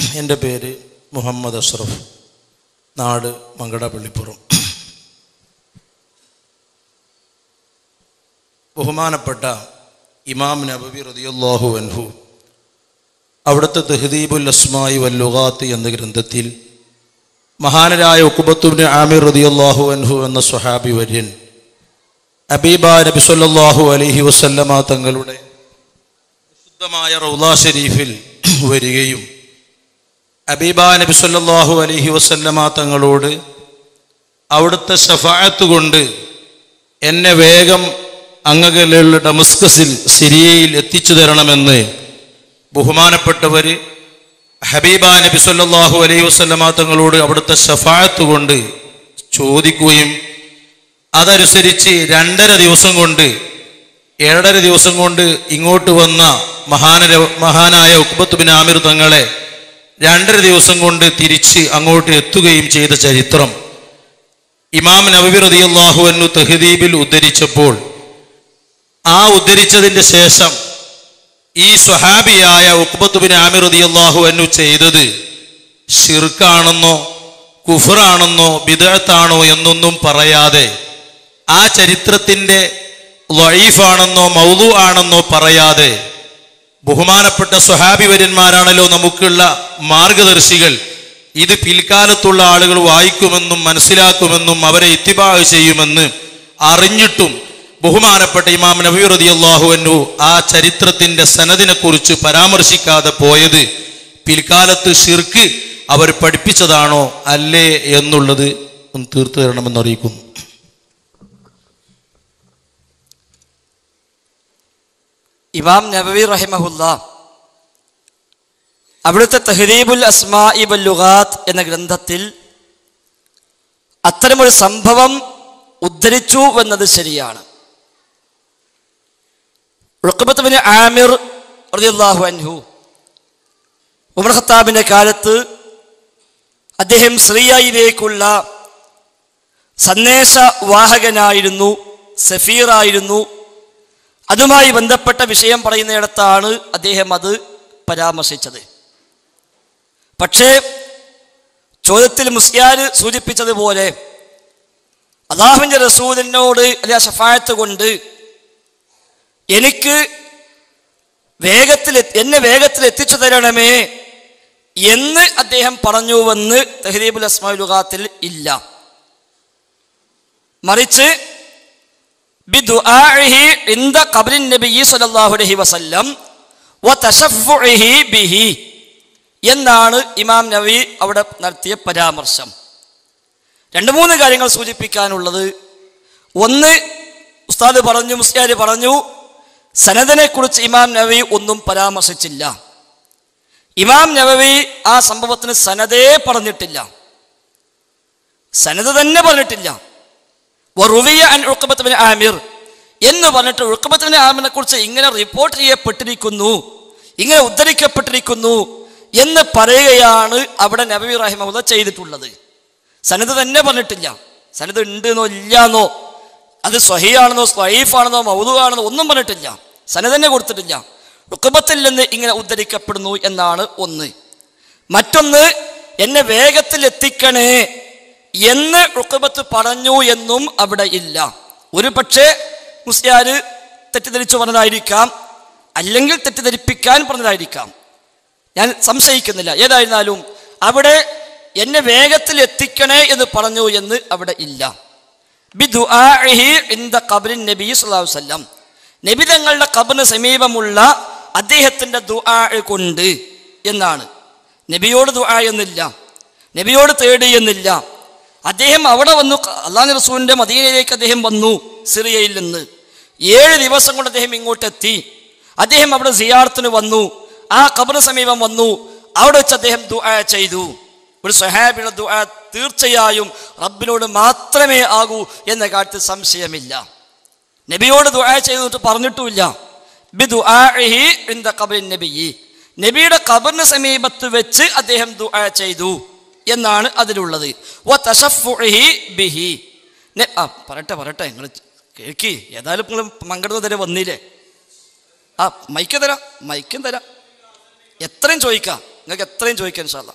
എൻ്റെ പേര് മുഹമ്മദ് അഷ്റഫ് നാട് മങ്കട പള്ളിപ്പുറം ബഹുമാനപ്പെട്ട ഇമാം നബവി റതിയുല്ലാഹു അൻഹു അവിടുത്തെ തെഹദീബുൽ അസ്മായി വല്ലുഗാത്ത് എന്ന ഗ്രന്ഥത്തിൽ മഹാനരായ ഉക്കുബത്തുബിന് ആമിർ റതിയുല്ലാഹു അൻഹു എന്ന സ്വഹാബി വര്യൻ അബീബ നബി സല്ലല്ലാഹു അലൈഹി വസല്ലമ തങ്ങളുടെ വിശുദ്ധമായ റൗലാ ഷരീഫിൽ വരികയും അബീബ നബി സല്ലല്ലാഹു അലൈഹി വസല്ലമ തങ്ങളോട് അവിടുത്തെ ഷഫായത്ത് കൊണ്ട് എന്നെ വേഗം അങ്ങകലുള്ള ഡമസ്കസിൽ സിരിയയിൽ എത്തിച്ചു തരണമെന്ന് ബഹുമാനപ്പെട്ടവർ ഹബീബ നബി സല്ലല്ലാഹു അലൈഹി വസല്ലമ തങ്ങളോട് അവിടുത്തെ ഷഫായത്ത് കൊണ്ട് ചോദിക്കുകയും അതനുസരിച്ച് രണ്ടര ദിവസം കൊണ്ട് ഏഴര ദിവസം കൊണ്ട് ഇങ്ങോട്ട് വന്ന മഹാനര മഹാനായ ഉക്ബത്ത് ബിൻ ആമിർ തങ്ങളെ രണ്ടര ദിവസം കൊണ്ട് തിരിച്ച് അങ്ങോട്ട് എത്തുകയും ചെയ്ത ചരിത്രം ഇമാം നബി റളിയല്ലാഹു അൻഹു തഹദീബിൽ ഉദ്ധരിച്ചപ്പോൾ ആ ഉദ്ധരിച്ചതിന്റെ ശേഷം ഈ സ്വഹാബിയായ ഉക്ബത്ത് ബിൻ ആമിർ റളിയല്ലാഹു അൻഹു ചെയ്തത് ഷിർക്കാണെന്നോ കുഫറാണെന്നോ ബിദഅത്താണോ എന്നൊന്നും പറയാതെ ആ ചരിത്രത്തിന്റെ ലൈഫാണെന്നോ മൗലു ആണെന്നോ പറയാതെ ബഹുമാനപ്പെട്ട സ്വഹാബിവര്യന്മാരാണല്ലോ നമുക്കുള്ള മാർഗദർശികൾ ഇത് പിൽക്കാലത്തുള്ള ആളുകൾ വായിക്കുമെന്നും മനസ്സിലാക്കുമെന്നും അവരെ ഇത്തിബാഹ് ചെയ്യുമെന്ന് അറിഞ്ഞിട്ടും ബഹുമാനപ്പെട്ട ഇമാം നബി റളിയല്ലാഹു അൻഹു ആ ചരിത്രത്തിന്റെ സനദിനെ കുറിച്ച് പരാമർശിക്കാതെ പോയത് പിൽക്കാലത്ത് ഷിർക്ക് അവർ പഠിപ്പിച്ചതാണോ അല്ലേ എന്നുള്ളത് ഒന്ന് തീർത്തു തരണമെന്ന് അറിയിക്കുന്നു ഇമാം നബവി റഹിമഹുല്ല അവിടുത്തെ തഹരീബുൽ അസ്മാ ലുഗാത്ത് എന്ന ഗ്രന്ഥത്തിൽ അത്തരമൊരു സംഭവം ഉദ്ധരിച്ചു എന്നത് ശരിയാണ് ഉൾക്കബത്ത് ബിൻ ആമിർ റളിയല്ലാഹു അൻഹു ഉമർ ഖത്താബിൻ്റെ കാലത്ത് അദ്ദേഹം ശ്രീയായിലേക്കുള്ള സന്ദേശവാഹകനായിരുന്നു സഫീറായിരുന്നു അതുമായി ബന്ധപ്പെട്ട വിഷയം പറയുന്നിടത്താണ് അദ്ദേഹം അത് പരാമർശിച്ചത് പക്ഷേ ചോദ്യത്തിൽ മുസ്യാർ സൂചിപ്പിച്ചതുപോലെ അള്ളാഹുവിൻ്റെ റസൂലിനോട് അല്ലെ ഷഫായത്ത് കൊണ്ട് എനിക്ക് വേഗത്തിൽ എന്നെ വേഗത്തിൽ എത്തിച്ചു തരണമേ എന്ന് അദ്ദേഹം പറഞ്ഞുവെന്ന് തെഹദീബുൽ അസ്മാലുഖാത്തിൽ ഇല്ല മറിച്ച് ബിദുആഇഹി ഇൻദ ഖബ്രിൻ നബിയ്യി സ്വല്ലല്ലാഹു അലൈഹി വസല്ലം വതശഫുഇഹി ബിഹി എന്നാണ് ഇമാം നബി അവിടെ നടത്തിയ പരാമർശം രണ്ട് മൂന്ന് കാര്യങ്ങൾ സൂചിപ്പിക്കാനുള്ളത് ഒന്ന് ഉസ്താദ് പറഞ്ഞു മുസ്ലിയാർ പറഞ്ഞു സനദിനെ കുറിച്ച് ഇമാം നബി ഒന്നും പരാമർശിച്ചില്ല ഇമാം നബവി ആ സംഭവത്തിന് സനദേ പറഞ്ഞിട്ടില്ല സനദ് തന്നെ പറഞ്ഞിട്ടില്ല വറുവിയ അൻ ഉൾക്കബത്ത് ബിൻ ആമിർ എന്ന് പറഞ്ഞിട്ട് ഉൾക്കബത്ത് ബിൻ ആമിറിനെ കുറിച്ച് ഇങ്ങനെ റിപ്പോർട്ട് ചെയ്യപ്പെട്ടിരിക്കുന്നു ഇങ്ങനെ ഉദ്ധരിക്കപ്പെട്ടിരിക്കുന്നു എന്ന് പറയുകയാണ് അവിടെ നബി റഹിമുള്ള ചെയ്തിട്ടുള്ളത് സനത് തന്നെ പറഞ്ഞിട്ടില്ല സനത് ഉണ്ടെന്നോ ഇല്ലാന്നോ അത് സ്വഹിയാണെന്നോ സ്വൈഫാണെന്നോ മൗതുവാണെന്നോ ഒന്നും പറഞ്ഞിട്ടില്ല സനത് തന്നെ കൊടുത്തിട്ടില്ല ഉക്കബത്തിൽ നിന്ന് ഇങ്ങനെ ഉദ്ധരിക്കപ്പെടുന്നു എന്നാണ് ഒന്ന് മറ്റൊന്ന് എന്നെ വേഗത്തിൽ എത്തിക്കണേ എന്ന് റുക്കബത്ത് പറഞ്ഞു എന്നും അവിടെ ഇല്ല ഒരു പക്ഷേ മുസ്ലിയാര് തെറ്റിദ്ധരിച്ചു പറഞ്ഞതായിരിക്കാം അല്ലെങ്കിൽ തെറ്റിദ്ധരിപ്പിക്കാൻ പറഞ്ഞതായിരിക്കാം ഞാൻ സംശയിക്കുന്നില്ല ഏതായിരുന്നാലും അവിടെ എന്നെ വേഗത്തിൽ എത്തിക്കണേ എന്ന് പറഞ്ഞു എന്ന് അവിടെ ഇല്ല ബിദുആഇഹി ഇൻദ ഖബ്രിൻ നബി സല്ലല്ലാഹു അലൈഹി വസല്ലം നബി തങ്ങളുടെ ഖബറിന് സമീപമുള്ള അദ്ദേഹത്തിൻ്റെ ദുആ കൊണ്ട് എന്നാണ് നബിയോട് ദുആ എന്നില്ല നബിയോട് തേടി എന്നില്ല അദ്ദേഹം അവിടെ വന്നു അള്ളാഹു റസൂലിൻ്റെ മദീനയിലേക്ക് അദ്ദേഹം വന്നു സിറിയയിൽ നിന്ന് ഏഴ് ദിവസം കൊണ്ട് അദ്ദേഹം ഇങ്ങോട്ടെത്തി അദ്ദേഹം അവിടെ സിയാർത്തിന് വന്നു ആ ഖബറിന് സമീപം വന്നു അവിടെ വെച്ച് അദ്ദേഹം ദുആ ചെയ്തു ഒരു സഹാബിയുടെ ദുആ തീർച്ചയായും റബ്ബിനോട് മാത്രമേ ആകൂ എന്ന കാര്യത്തിൽ സംശയമില്ല നബിയോട് ദുആ ചെയ്തിട്ട് പറഞ്ഞിട്ടുമില്ല ബിദുആഇഹി ഇൻദ ഖബ്രിൻ നബിയി നബിയുടെ ഖബറിന് സമീപത്ത് വെച്ച് അദ്ദേഹം ദുആ ചെയ്തു എന്നാണ് അതിലുള്ളത് വ തശഫുഇഹി ബിഹി നെ- ആ പറയട്ടെ പറയട്ടെ നിങ്ങൾ കേൾക്കി ഏതായാലും നിങ്ങൾ മങ്കടന്ന് തരെ വന്നില്ലേ ആ മൈക്ക് തരാം മൈക്കും തരാം എത്രയും ചോദിക്കാം നിങ്ങൾക്ക് എത്രയും ചോദിക്കാൻ സാധാ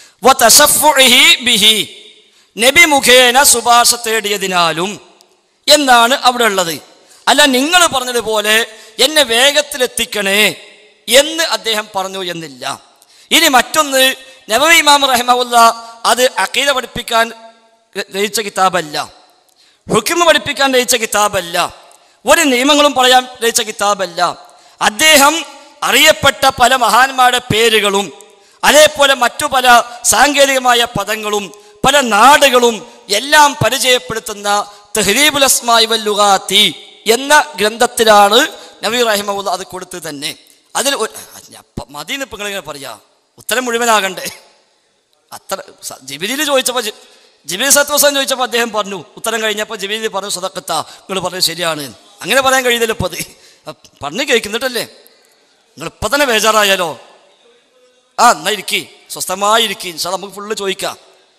ബിഹി നബി മുഖേന ശുപാർശ തേടിയതിനാലും എന്നാണ് അവിടെ ഉള്ളത് അല്ല നിങ്ങൾ പറഞ്ഞതുപോലെ എന്നെ വേഗത്തിലെത്തിക്കണേ എന്ന് അദ്ദേഹം പറഞ്ഞു എന്നില്ല ഇനി മറ്റൊന്ന് നബവി ഇമാം റഹ്മുല്ല അത് അക്കീത പഠിപ്പിക്കാൻ രചിച്ച കിതാബല്ല ഹുക്കിമ് പഠിപ്പിക്കാൻ രചിച്ച കിതാബല്ല ഒരു നിയമങ്ങളും പറയാൻ രചിച്ച കിതാബല്ല അദ്ദേഹം അറിയപ്പെട്ട പല മഹാന്മാരുടെ പേരുകളും അതേപോലെ മറ്റു പല സാങ്കേതികമായ പദങ്ങളും പല നാടുകളും എല്ലാം പരിചയപ്പെടുത്തുന്ന തെഹ്രീബുൽ അസ്മായി വല്ലുഗാത്തി എന്ന ഗ്രന്ഥത്തിലാണ് നബി റഹിമുല്ല അത് കൊടുത്ത് തന്നെ അതിൽ ഒരു മദീന്ന് ഇപ്പം നിങ്ങളിങ്ങനെ പറയാ ഉത്തരം മുഴുവനാകണ്ടേ അത്ര ജിബിലിൽ ചോദിച്ചപ്പോൾ ജിബിലി സത്വസം ചോദിച്ചപ്പോൾ അദ്ദേഹം പറഞ്ഞു ഉത്തരം കഴിഞ്ഞപ്പോൾ ജിബിലി പറഞ്ഞു സദക്കത്ത നിങ്ങൾ പറഞ്ഞത് ശരിയാണ് അങ്ങനെ പറയാൻ കഴിയുന്നില്ല ഇപ്പോൾ അത് പറഞ്ഞു കേൾക്കുന്നിട്ടല്ലേ നിങ്ങൾ ഇപ്പം തന്നെ ബേജാറായാലോ ആ എന്നാ ഇരിക്കി സ്വസ്ഥമായി ഇരിക്കി സാർ നമുക്ക് ഫുള്ള് ചോദിക്കാം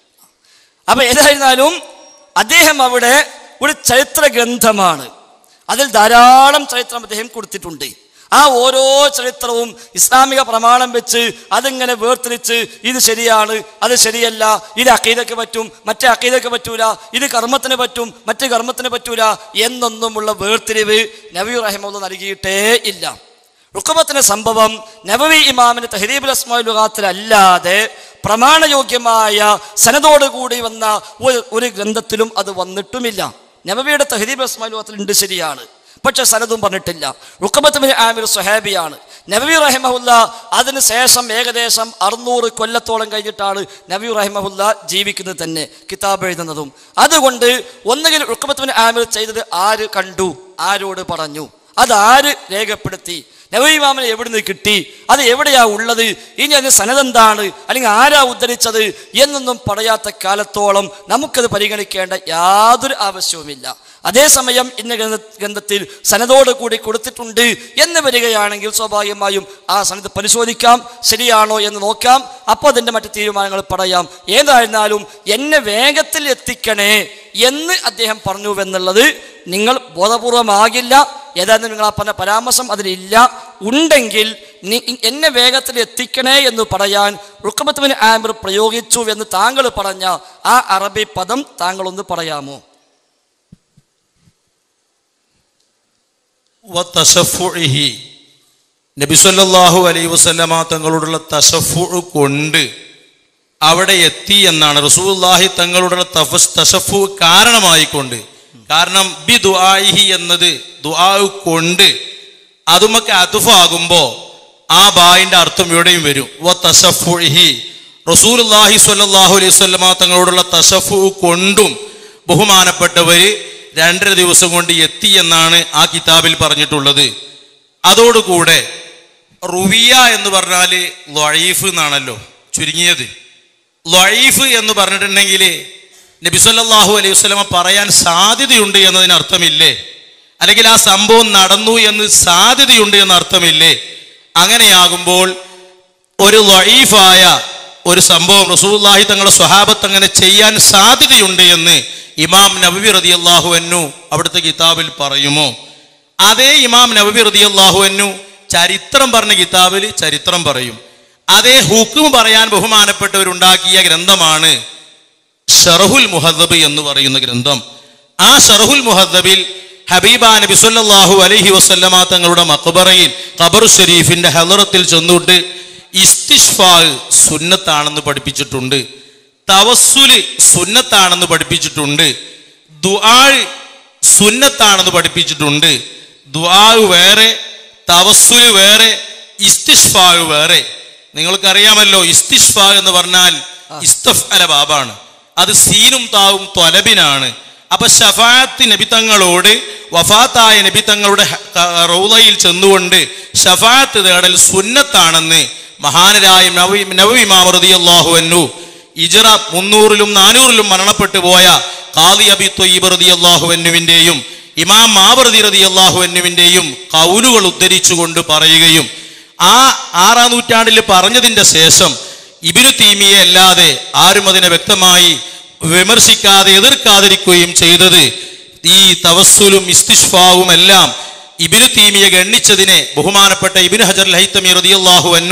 അപ്പം ഏതായിരുന്നാലും അദ്ദേഹം അവിടെ ഒരു ചരിത്ര ഗ്രന്ഥമാണ് അതിൽ ധാരാളം ചരിത്രം അദ്ദേഹം കൊടുത്തിട്ടുണ്ട് ആ ഓരോ ചരിത്രവും ഇസ്ലാമിക പ്രമാണം വെച്ച് അതിങ്ങനെ വേർതിരിച്ച് ഇത് ശരിയാണ് അത് ശരിയല്ല ഇത് അക്കീതൊക്കെ പറ്റും മറ്റേ അക്കീതൊക്കെ പറ്റൂല ഇത് കർമ്മത്തിന് പറ്റും മറ്റേ കർമ്മത്തിന് പറ്റൂല എന്നൊന്നുമുള്ള വേർതിരിവ് നബി റഹിമുള്ള നൽകിയിട്ടേ ഇല്ല റുക്കബത്തിന്റെ സംഭവം നബവി ഇമാമിന് തഹരീബുൽ അസ്മാൽ ലുഗാത്തിലല്ലാതെ പ്രമാണയോഗ്യമായ സനതോടുകൂടി വന്ന ഒരു ഒരു ഗ്രന്ഥത്തിലും അത് വന്നിട്ടുമില്ല നബവിയുടെ തഹരീബ് അസ്മാൽ ലുഗാത്തിൽ ഉണ്ട് ശരിയാണ് പക്ഷെ സനതും പറഞ്ഞിട്ടില്ല റുക്കബത്ത് ആമിർ സുഹാബിയാണ് നബി റഹിമഹുല്ല അതിന് ശേഷം ഏകദേശം അറുന്നൂറ് കൊല്ലത്തോളം കഴിഞ്ഞിട്ടാണ് നബി റഹിമഹുല്ല ജീവിക്കുന്നത് തന്നെ കിതാബ് എഴുതുന്നതും അതുകൊണ്ട് ഒന്നുകിൽ റുക്കബത്ത് ആമിർ ചെയ്തത് ആര് കണ്ടു ആരോട് പറഞ്ഞു അത് ആര് രേഖപ്പെടുത്തി നവീമാമനെ എവിടുന്ന് കിട്ടി അത് എവിടെയാ ഉള്ളത് ഇനി അതിന് സനതെന്താണ് അല്ലെങ്കിൽ ആരാ ഉദ്ധരിച്ചത് എന്നൊന്നും പറയാത്ത കാലത്തോളം നമുക്കത് പരിഗണിക്കേണ്ട യാതൊരു ആവശ്യവുമില്ല അതേസമയം ഇന്ന ഗ്രന്ഥ ഗ്രന്ഥത്തിൽ സനതോട് കൂടി കൊടുത്തിട്ടുണ്ട് എന്ന് വരികയാണെങ്കിൽ സ്വാഭാവികമായും ആ സനത് പരിശോധിക്കാം ശരിയാണോ എന്ന് നോക്കാം അപ്പോൾ അതിൻ്റെ മറ്റു തീരുമാനങ്ങൾ പറയാം ഏതായിരുന്നാലും എന്നെ വേഗത്തിൽ എത്തിക്കണേ എന്ന് അദ്ദേഹം പറഞ്ഞു എന്നുള്ളത് നിങ്ങൾ ബോധപൂർവമാകില്ല ഏതായാലും നിങ്ങൾ ആ പറഞ്ഞ പരാമർശം അതിലില്ല ഉണ്ടെങ്കിൽ എന്നെ വേഗത്തിൽ എത്തിക്കണേ എന്ന് പറയാൻ റുക്കമത്തുവിന് ആമിർ പ്രയോഗിച്ചു എന്ന് താങ്കൾ പറഞ്ഞ ആ അറബി പദം താങ്കളൊന്ന് പറയാമോ നബിസല്ലാഹു അലൈ വസല്ലമ തങ്ങളോടുള്ള തഷഫു കൊണ്ട് അവിടെ എത്തി എന്നാണ് റസൂല്ലാഹി തങ്ങളുടെ തഫസ് തഷഫു കാരണമായിക്കൊണ്ട് കാരണം ബി ദുആഹി എന്നത് ദുആ കൊണ്ട് അതുമൊക്കെ അതുഫാകുമ്പോൾ ആ ബായിന്റെ അർത്ഥം ഇവിടെയും വരും വ തഷഫുഹി റസൂലുല്ലാഹി സ്വല്ലല്ലാഹു അലൈഹി വസല്ലമ തങ്ങളോടുള്ള തഷഫു കൊണ്ടും ബഹുമാനപ്പെട്ടവര് രണ്ടര ദിവസം കൊണ്ട് എത്തി എന്നാണ് ആ കിതാബിൽ പറഞ്ഞിട്ടുള്ളത് അതോടുകൂടെ റുവിയ എന്ന് പറഞ്ഞാൽ ലൊയീഫ് എന്നാണല്ലോ ചുരുങ്ങിയത് ലൊയീഫ് എന്ന് പറഞ്ഞിട്ടുണ്ടെങ്കിൽ നബിസല്ലാഹു അലൈഹി വസ്ലമ പറയാൻ സാധ്യതയുണ്ട് എന്നതിന് അർത്ഥമില്ലേ അല്ലെങ്കിൽ ആ സംഭവം നടന്നു എന്ന് സാധ്യതയുണ്ട് എന്ന അർത്ഥമില്ലേ അങ്ങനെയാകുമ്പോൾ ഒരു ലൊയീഫായ ഒരു സംഭവം റസൂല്ലാഹി തങ്ങളുടെ സ്വഹാബത്ത് അങ്ങനെ ചെയ്യാൻ സാധ്യതയുണ്ട് എന്ന് ഇമാം നബി റതി അള്ളാഹു അന്നു അവിടുത്തെ കിതാബിൽ പറയുമോ അതേ ഇമാം നബി റതി അള്ളാഹു അന്നു ചരിത്രം പറഞ്ഞ കിതാബിൽ ചരിത്രം പറയും അതേ ഹുക്കും പറയാൻ ബഹുമാനപ്പെട്ടവരുണ്ടാക്കിയ ഗ്രന്ഥമാണ് ഷറഹുൽ മുഹദ്ദബ് എന്ന് പറയുന്ന ഗ്രന്ഥം ആ ഷറഹുൽ മുഹദ്ദബിൽ ഹബീബ നബി സല്ലല്ലാഹു അലൈഹി വസല്ലമ തങ്ങളുടെ മക്ബറയിൽ ഖബർ ഷരീഫിന്റെ ഹലറത്തിൽ ചെന്നുകൊണ്ട് ഇസ്തിഷ്ഫാ സുന്നത്താണെന്ന് പഠിപ്പിച്ചിട്ടുണ്ട് തവസ്സുല് സുന്നത്താണെന്ന് പഠിപ്പിച്ചിട്ടുണ്ട് ദുആ സുന്നത്താണെന്ന് പഠിപ്പിച്ചിട്ടുണ്ട് ദുആ വേറെ തവസ്സുല് വേറെ ഇസ്തിഷ്ഫാ വേറെ നിങ്ങൾക്കറിയാമല്ലോ ഇസ്തിഷ്ഫാ എന്ന് പറഞ്ഞാൽ ഇസ്തഫ് അല ബാബാണ് അത് സീനും താവും തൊലബിനാണ് അപ്പൊ ഷഫാത്ത് നബിത്തങ്ങളോട് വഫാത്തായ നബിത്തങ്ങളുടെ റൗലയിൽ ചെന്നുകൊണ്ട് ഷഫാത്ത് തേടൽ സുന്നത്താണെന്ന് മഹാനരായ നവി നവവിമാമൃതി അള്ളാഹു അന്നു ഇജറ മുന്നൂറിലും നാനൂറിലും മരണപ്പെട്ടു പോയ കാലി അബി തൊയ്യബ് റതി അള്ളാഹു അന്നുവിൻ്റെയും ഇമാം മാവൃതി റതി അള്ളാഹു അന്നുവിൻ്റെയും കൗലുകൾ ഉദ്ധരിച്ചുകൊണ്ട് പറയുകയും ആ ആറാം നൂറ്റാണ്ടിൽ പറഞ്ഞതിൻ്റെ ശേഷം ഇബിനു തീമിയെ അല്ലാതെ ആരും അതിനെ വ്യക്തമായി വിമർശിക്കാതെ എതിർക്കാതിരിക്കുകയും ചെയ്തത് ഈ തവസ്സുലും ഇസ്തിഷ്ഫാവും എല്ലാം ഇബിനു തീമിയെ ഗണ്ണിച്ചതിനെ ബഹുമാനപ്പെട്ട ഇബിന് ഹജർ ലഹിത്തമി റതിയല്ലാഹു അന്നു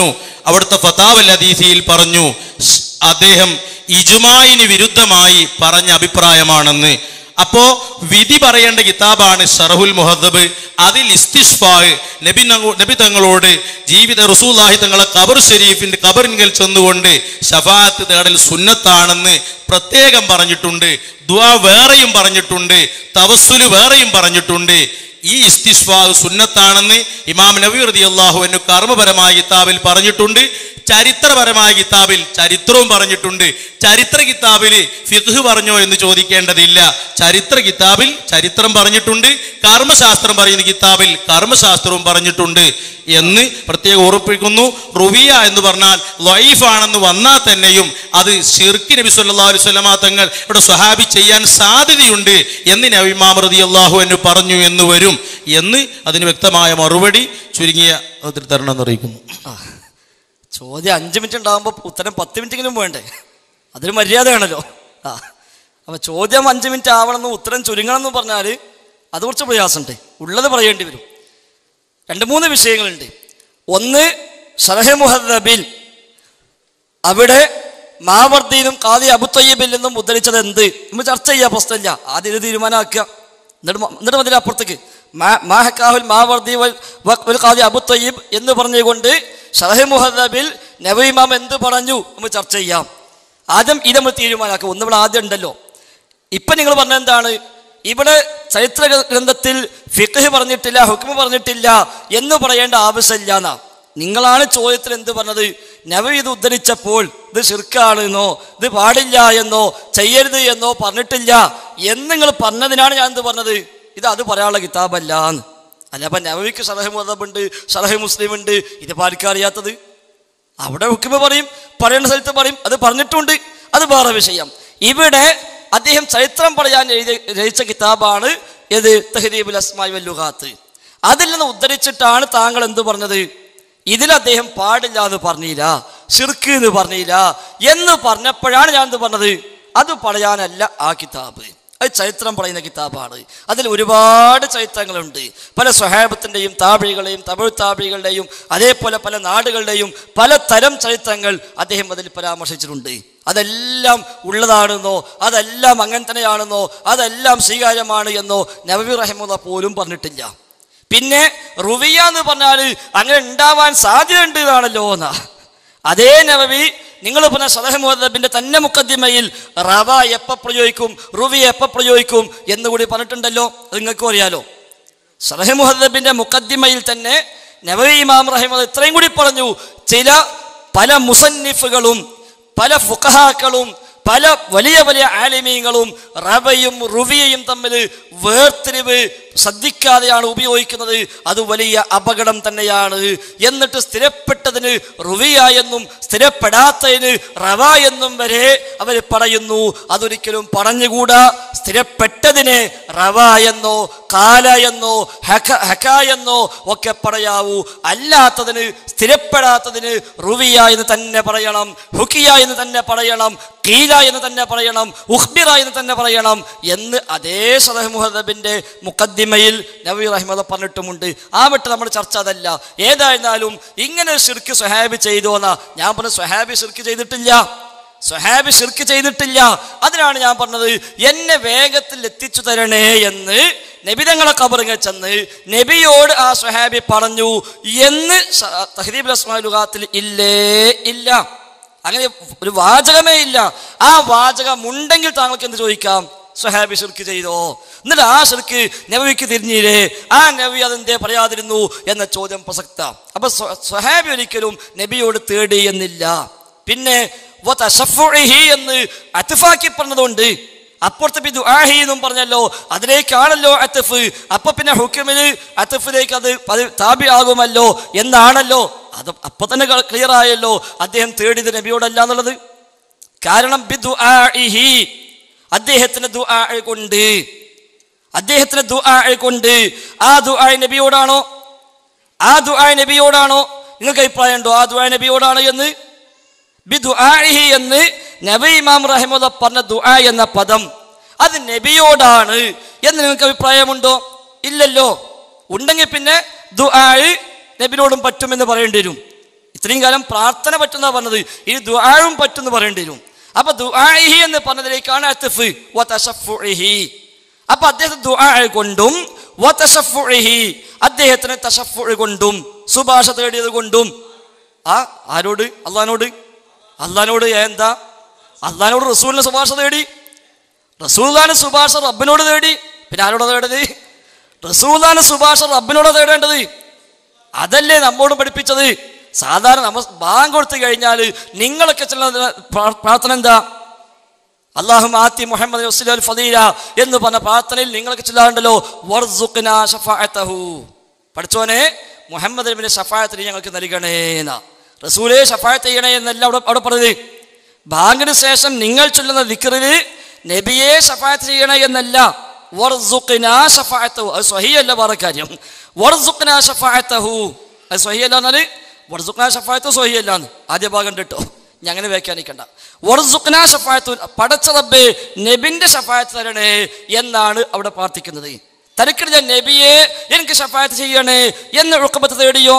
അവിടുത്തെ ഫതാവൽ ഹദീസിയിൽ പറഞ്ഞു സ് അദ്ദേഹം ഇജുമായിന് വിരുദ്ധമായി പറഞ്ഞ അഭിപ്രായമാണെന്ന് അപ്പോ വിധി പറയേണ്ട കിതാബാണ് ഷറഹുൽ മുഹദ്ദബ് അതിൽ ഇസ്തിഷ്ഫാ നബി നങ്ങ- നബി തങ്ങളോട് ജീവിത റസൂലാഹി തങ്ങളെ ഖബർ ഷരീഫിന്റെ ഖബറിങ്കൽ ചെന്നുകൊണ്ട് ഷഫാത്ത് തേടൽ സുന്നത്താണെന്ന് പ്രത്യേകം പറഞ്ഞിട്ടുണ്ട് ദുആ വേറെയും പറഞ്ഞിട്ടുണ്ട് തവസ്സുല് വേറെയും പറഞ്ഞിട്ടുണ്ട് ഈ ഇസ്തിഷ്ഫാ സുന്നത്താണെന്ന് ഇമാം നബി റതി അള്ളാഹു എന്നു കർമ്മപരമായ കിതാബിൽ പറഞ്ഞിട്ടുണ്ട് ചരിത്രപരമായ കിതാബിൽ ചരിത്രവും പറഞ്ഞിട്ടുണ്ട് ചരിത്ര കിതാബില് ഫിഖ് പറഞ്ഞോ എന്ന് ചോദിക്കേണ്ടതില്ല ചരിത്ര കിതാബിൽ ചരിത്രം പറഞ്ഞിട്ടുണ്ട് കർമ്മശാസ്ത്രം പറയുന്ന കിതാബിൽ കർമ്മശാസ്ത്രവും പറഞ്ഞിട്ടുണ്ട് എന്ന് പ്രത്യേകം ഓർപ്പിക്കുന്നു റുവിയ എന്ന് പറഞ്ഞാൽ ലൈഫ് ആണെന്ന് വന്നാൽ തന്നെയും അത് ഷിർക്ക് നബി സല്ലല്ലാഹു അലൈഹി വസല്ലമ തങ്ങൾ ഇവിടെ സ്വഹാബി ചെയ്യാൻ സാധ്യതയുണ്ട് എന്ന് നബി ഇമാം റളിയല്ലാഹു അൻഹു പറഞ്ഞു എന്ന് വരും എന്ന് അതിന് വ്യക്തമായ മറുപടി ചുരുങ്ങിയ അതിൽ തരണം എന്ന് അറിയിക്കുന്നു ആ ചോദ്യം അഞ്ച് മിനിറ്റ് ഉണ്ടാകുമ്പോൾ ഉത്തരം പത്ത് മിനിറ്റെങ്കിലും വേണ്ടേ അതൊരു മര്യാദയാണല്ലോ ആ അപ്പം ചോദ്യം അഞ്ച് മിനിറ്റ് ആവണമെന്ന് ഉത്തരം ചുരുങ്ങണം എന്ന് പറഞ്ഞാൽ അത് കുറച്ച് പ്രയാസമുണ്ട് ഉള്ളത് പറയേണ്ടി വരും രണ്ട് മൂന്ന് വിഷയങ്ങളുണ്ട് ഒന്ന് ഷറഹെ മുഹദ്ദബിൽ അവിടെ മാവർദ്ദീനും കാതി അബുത്തയ്യബിൽ നിന്നും ഉദ്ധരിച്ചത് എന്ത് നമ്മൾ ചർച്ച ചെയ്യാൻ പ്രശ്നമില്ല ആദ്യം ഇത് തീരുമാനമാക്കുക എന്നിട്ട് മ- എന്നിട്ട് മതി അപ്പുറത്തേക്ക് മാ- മാഹക്കാഹുൽ മാവർദി വൽ വ- വൽ കാതി അബുത്തയ്യബ് എന്ന് പറഞ്ഞുകൊണ്ട് ഷറഹെ മുഹദ്ദബിൽ നബീമാം എന്ത് പറഞ്ഞു നമ്മൾ ചർച്ച ചെയ്യാം ആദ്യം ഇത് നമ്മൾ തീരുമാനമാക്കുക ഒന്ന് ഇവിടെ ആദ്യം ഉണ്ടല്ലോ ഇപ്പൊ നിങ്ങൾ പറഞ്ഞ എന്താണ് ഇവിടെ ചരിത്ര ഗ്ര- ഗ്രന്ഥത്തിൽ ഫിഖ് പറഞ്ഞിട്ടില്ല ഹുക്മ പറഞ്ഞിട്ടില്ല എന്ന് പറയേണ്ട ആവശ്യമില്ല എന്നാ നിങ്ങളാണ് ചോദ്യത്തിൽ എന്ത് പറഞ്ഞത് നബി ഇത് ഉദ്ധരിച്ചപ്പോൾ ഇത് ഷിർക്കാണ് എന്നോ ഇത് പാടില്ല എന്നോ ചെയ്യരുത് എന്നോ പറഞ്ഞിട്ടില്ല എന്ന് നിങ്ങൾ പറഞ്ഞതിനാണ് ഞാൻ എന്ത് പറഞ്ഞത് ഇത് അത് പറയാനുള്ള കിതാബല്ല എന്ന് അല്ല അപ്പൊ നബിക്ക് സലഹ് മതബുണ്ട് സലഹ് മുസ്ലിം ഉണ്ട് ഇത് പാലിക്കാൻ അറിയാത്തത് അവിടെ ഹുക്കുമ പറയും പറയേണ്ട സ്ഥലത്ത് പറയും അത് പറഞ്ഞിട്ടുണ്ട് അത് വേറെ വിഷയം ഇവിടെ അദ്ദേഹം ചരിത്രം പറയാൻ എഴുതി രചിച്ച കിതാബാണ് ഏത് തഹദീബുൽ അസ്മായി വല്ലുഹാത്ത് അതിൽ നിന്ന് ഉദ്ധരിച്ചിട്ടാണ് താങ്കൾ എന്ത് പറഞ്ഞത് ഇതിൽ അദ്ദേഹം പാടില്ല എന്ന് പറഞ്ഞില്ല ഷിർക്ക് എന്ന് പറഞ്ഞില്ല എന്ന് പറഞ്ഞപ്പോഴാണ് ഞാൻ എന്ത് പറഞ്ഞത് അത് പറയാനല്ല ആ കിതാബ് അത് ചരിത്രം പറയുന്ന കിതാബാണ് അതിൽ ഒരുപാട് ചരിത്രങ്ങളുണ്ട് പല സ്വഹാബത്തിൻ്റെയും താപികളുടെയും തമിഴ് താപികളുടെയും അതേപോലെ പല നാടുകളുടെയും പല തരം ചരിത്രങ്ങൾ അദ്ദേഹം അതിൽ പരാമർശിച്ചിട്ടുണ്ട് അതെല്ലാം ഉള്ളതാണെന്നോ അതെല്ലാം അങ്ങനെ തന്നെയാണെന്നോ അതെല്ലാം സ്വീകാര്യമാണ് എന്നോ നബി റഹ്മുദ പോലും പറഞ്ഞിട്ടില്ല പിന്നെ റുവിയ എന്ന് പറഞ്ഞാൽ അങ്ങനെ ഉണ്ടാവാൻ സാധ്യതയുണ്ട് എന്നാണല്ലോ എന്നാ അതേ നബവി നിങ്ങൾ പറഞ്ഞ സലഹ് മുഹദ്ദബിന്റെ തന്നെ മുക്കദ്ദിമയിൽ റവ എപ്പ പ്രയോഗിക്കും റുവി എപ്പ പ്രയോഗിക്കും എന്നുകൂടി പറഞ്ഞിട്ടുണ്ടല്ലോ അത് നിങ്ങൾക്കും അറിയാലോ സലഹ് മുഹദ്ദബിന്റെ മുക്കദ്ദിമയിൽ തന്നെ നബവി ഇമാം റഹിമത് ഇത്രയും കൂടി പറഞ്ഞു ചില പല മുസന്നിഫുകളും പല ഫുഖഹാക്കളും പല വലിയ വലിയ ആലിമീങ്ങളും റബയും റുവിയയും തമ്മിൽ വേർതിരിവ് ശ്രദ്ധിക്കാതെയാണ് ഉപയോഗിക്കുന്നത് അത് വലിയ അപകടം തന്നെയാണ് എന്നിട്ട് സ്ഥിരപ്പെട്ടതിന് റുവിയ എന്നും സ്ഥിരപ്പെടാത്തതിന് റവ എന്നും വരെ അവർ പറയുന്നു അതൊരിക്കലും പറഞ്ഞുകൂടാ സ്ഥിരപ്പെട്ടതിനെ റവ എന്നോ കാല എന്നോ ഹക ഹക എന്നോ ഒക്കെ പറയാവൂ അല്ലാത്തതിന് സ്ഥിരപ്പെടാത്തതിന് റുവിയ എന്ന് തന്നെ പറയണം ഹുക്കിയ എന്ന് തന്നെ പറയണം കീല എന്ന് തന്നെ പറയണം ഉഹ്ബിറ എന്ന് തന്നെ പറയണം എന്ന് അതേ സലഹ് മുഹദബിന്റെ മുഖദ്ദിമയിൽ നബി റഹ്മദ പറഞ്ഞിട്ടുമുണ്ട് ആ വിട്ട് നമ്മുടെ ചർച്ച അതല്ല ഏതായിരുന്നാലും ഇങ്ങനെ ഒരു ഷിർക്ക് സ്വഹാബി ചെയ്തു എന്നാ ഞാൻ പറഞ്ഞ സ്വഹാബി ഷിർക്ക് ചെയ്തിട്ടില്ല സ്വഹാബി ഷിർക്ക് ചെയ്തിട്ടില്ല അതിനാണ് ഞാൻ പറഞ്ഞത് എന്നെ വേഗത്തിൽ എത്തിച്ചു തരണേ എന്ന് നബിതങ്ങളെ കബറിങ്ങ ചെന്ന് നബിയോട് ആ സ്വഹാബി പറഞ്ഞു എന്ന് തഹദീബ് അസ്മാലുഖാത്തിൽ ഇല്ലേ ഇല്ല അങ്ങനെ ഒരു വാചകമേ ഇല്ല ആ വാചകം ഉണ്ടെങ്കിൽ താങ്കൾക്ക് എന്ത് ചോദിക്കാം സ്വഹാബി ഷിർക്ക് ചെയ്തോ എന്നിട്ട് ആ ഷിർക്ക് നബിക്ക് തിരിഞ്ഞില്ലേ ആ നബി അതെന്തേ പറയാതിരുന്നു എന്ന ചോദ്യം പ്രസക്ത അപ്പൊ സ്വ- സ്വഹാബി ഒരിക്കലും നബിയോട് തേടി എന്നില്ല പിന്നെ വതശഫുഇഹി എന്ന് അത്ഫാക്കി പറഞ്ഞതുകൊണ്ട് അപ്പുറത്ത് പിന്നെ ദുആഹി എന്നും പറഞ്ഞല്ലോ അതിലേക്കാണല്ലോ അത്തഫ് അപ്പൊ പിന്നെ ഹുക്കുമില് അത്തഫിലേക്ക് അത് പതി- താബി ആകുമല്ലോ എന്നാണല്ലോ അത് അപ്പൊ തന്നെ ക്ലിയർ ആയല്ലോ അദ്ദേഹം തേടിയത് നബിയോടല്ല എന്നുള്ളത് കാരണം ബിദുആഇഹി അദ്ദേഹത്തിന് ദുആ കൊണ്ട് അദ്ദേഹത്തിന് ദുആ കൊണ്ട് ആ ദുആ നബിയോടാണോ ആ ദുആ നബിയോടാണോ നിങ്ങൾക്ക് അഭിപ്രായം ഉണ്ടോ ആ ദുആ നബിയോടാണ് എന്ന് ബിദുആഇഹി എന്ന് നബി ഇമാം റഹിമുദ പറഞ്ഞ ദുആ എന്ന പദം അത് നബിയോടാണ് എന്ന് നിങ്ങൾക്ക് അഭിപ്രായമുണ്ടോ ഇല്ലല്ലോ ഉണ്ടെങ്കിൽ പിന്നെ ദുആ നബിനോടും പറ്റുമെന്ന് പറയേണ്ടി വരും ഇത്രയും കാലം പ്രാർത്ഥന പറ്റുന്ന പറഞ്ഞത് ഇനി ദുആഴും പറ്റുമെന്ന് പറയേണ്ടി വരും അപ്പൊ ദുആഇഹി എന്ന് പറഞ്ഞതിലേക്കാണ് അത്ഫ് വ തശഫുഇഹി അപ്പൊ അദ്ദേഹം ദുആ കൊണ്ടും വ തശഫുഇഹി അദ്ദേഹത്തിന് തശഫു കൊണ്ടും സുഭാഷ തേടിയത് കൊണ്ടും ആ ആരോട് അള്ളഹാനോട് അള്ളഹാനോട് എന്താ അള്ളഹാനോട് റസൂലിന് സുഭാഷ തേടി റസൂൽദാന് സുഭാഷ റബ്ബിനോട് തേടി പിന്നെ ആരോട് തേടത് റസൂൽദാന് സുഭാഷ റബ്ബിനോട് തേടേണ്ടത് അതല്ലേ നമ്മോട് പഠിപ്പിച്ചത് സാധാരണ നമ്മ ബാങ്ക് കൊടുത്തു കഴിഞ്ഞാൽ നിങ്ങളൊക്കെ ചെല്ലുന്ന പ്രാ- പ്രാർത്ഥന എന്താ അള്ളാഹു ആത്തി മുഹമ്മദ് വസ്ലൽ ഫദീല എന്ന് പറഞ്ഞ പ്രാർത്ഥനയിൽ നിങ്ങൾക്ക് ചെല്ലാറുണ്ടല്ലോ വർസുഖ്നാ ഷഫാഅത്തഹു പഠിച്ചോനെ മുഹമ്മദ് നബിന്റെ ഷഫായത്തിന് ഞങ്ങൾക്ക് നൽകണേന്ന റസൂലെ ഷഫായത്ത് ചെയ്യണേ എന്നല്ല അവിടെ അവിടെ പറഞ്ഞത് ബാങ്കിന് ശേഷം നിങ്ങൾ ചൊല്ലുന്ന ദിക്റില് നബിയെ ഷഫായത്ത് ചെയ്യണേ എന്നല്ല വർസുഖ്നാ ഷഫാഅത്തഹു അത് സ്വഹിയല്ല വേറെ കാര്യം വർസുഖ്നാ ഷഫാഅത്തഹു അത് സ്വഹിയല്ല എന്നാല് വർസുഖ്നാ ഷഫായത്ത് സ്വഹിയല്ല എന്ന് ആദ്യ ഭാഗം കേട്ടോ ഞാൻ അങ്ങനെ വ്യാഖ്യാനിക്കണ്ട വർസുഖ്നാ ഷഫായത്തു പടച്ച റബ്ബേ നബിന്റെ ഷഫായത്ത് തരണേ എന്നാണ് അവിടെ പ്രാർത്ഥിക്കുന്നത് തനിക്കിട നബിയെ എനിക്ക് ഷഫായത്ത് ചെയ്യണേ എന്ന് ഉൾക്കബത്ത് തേടിയോ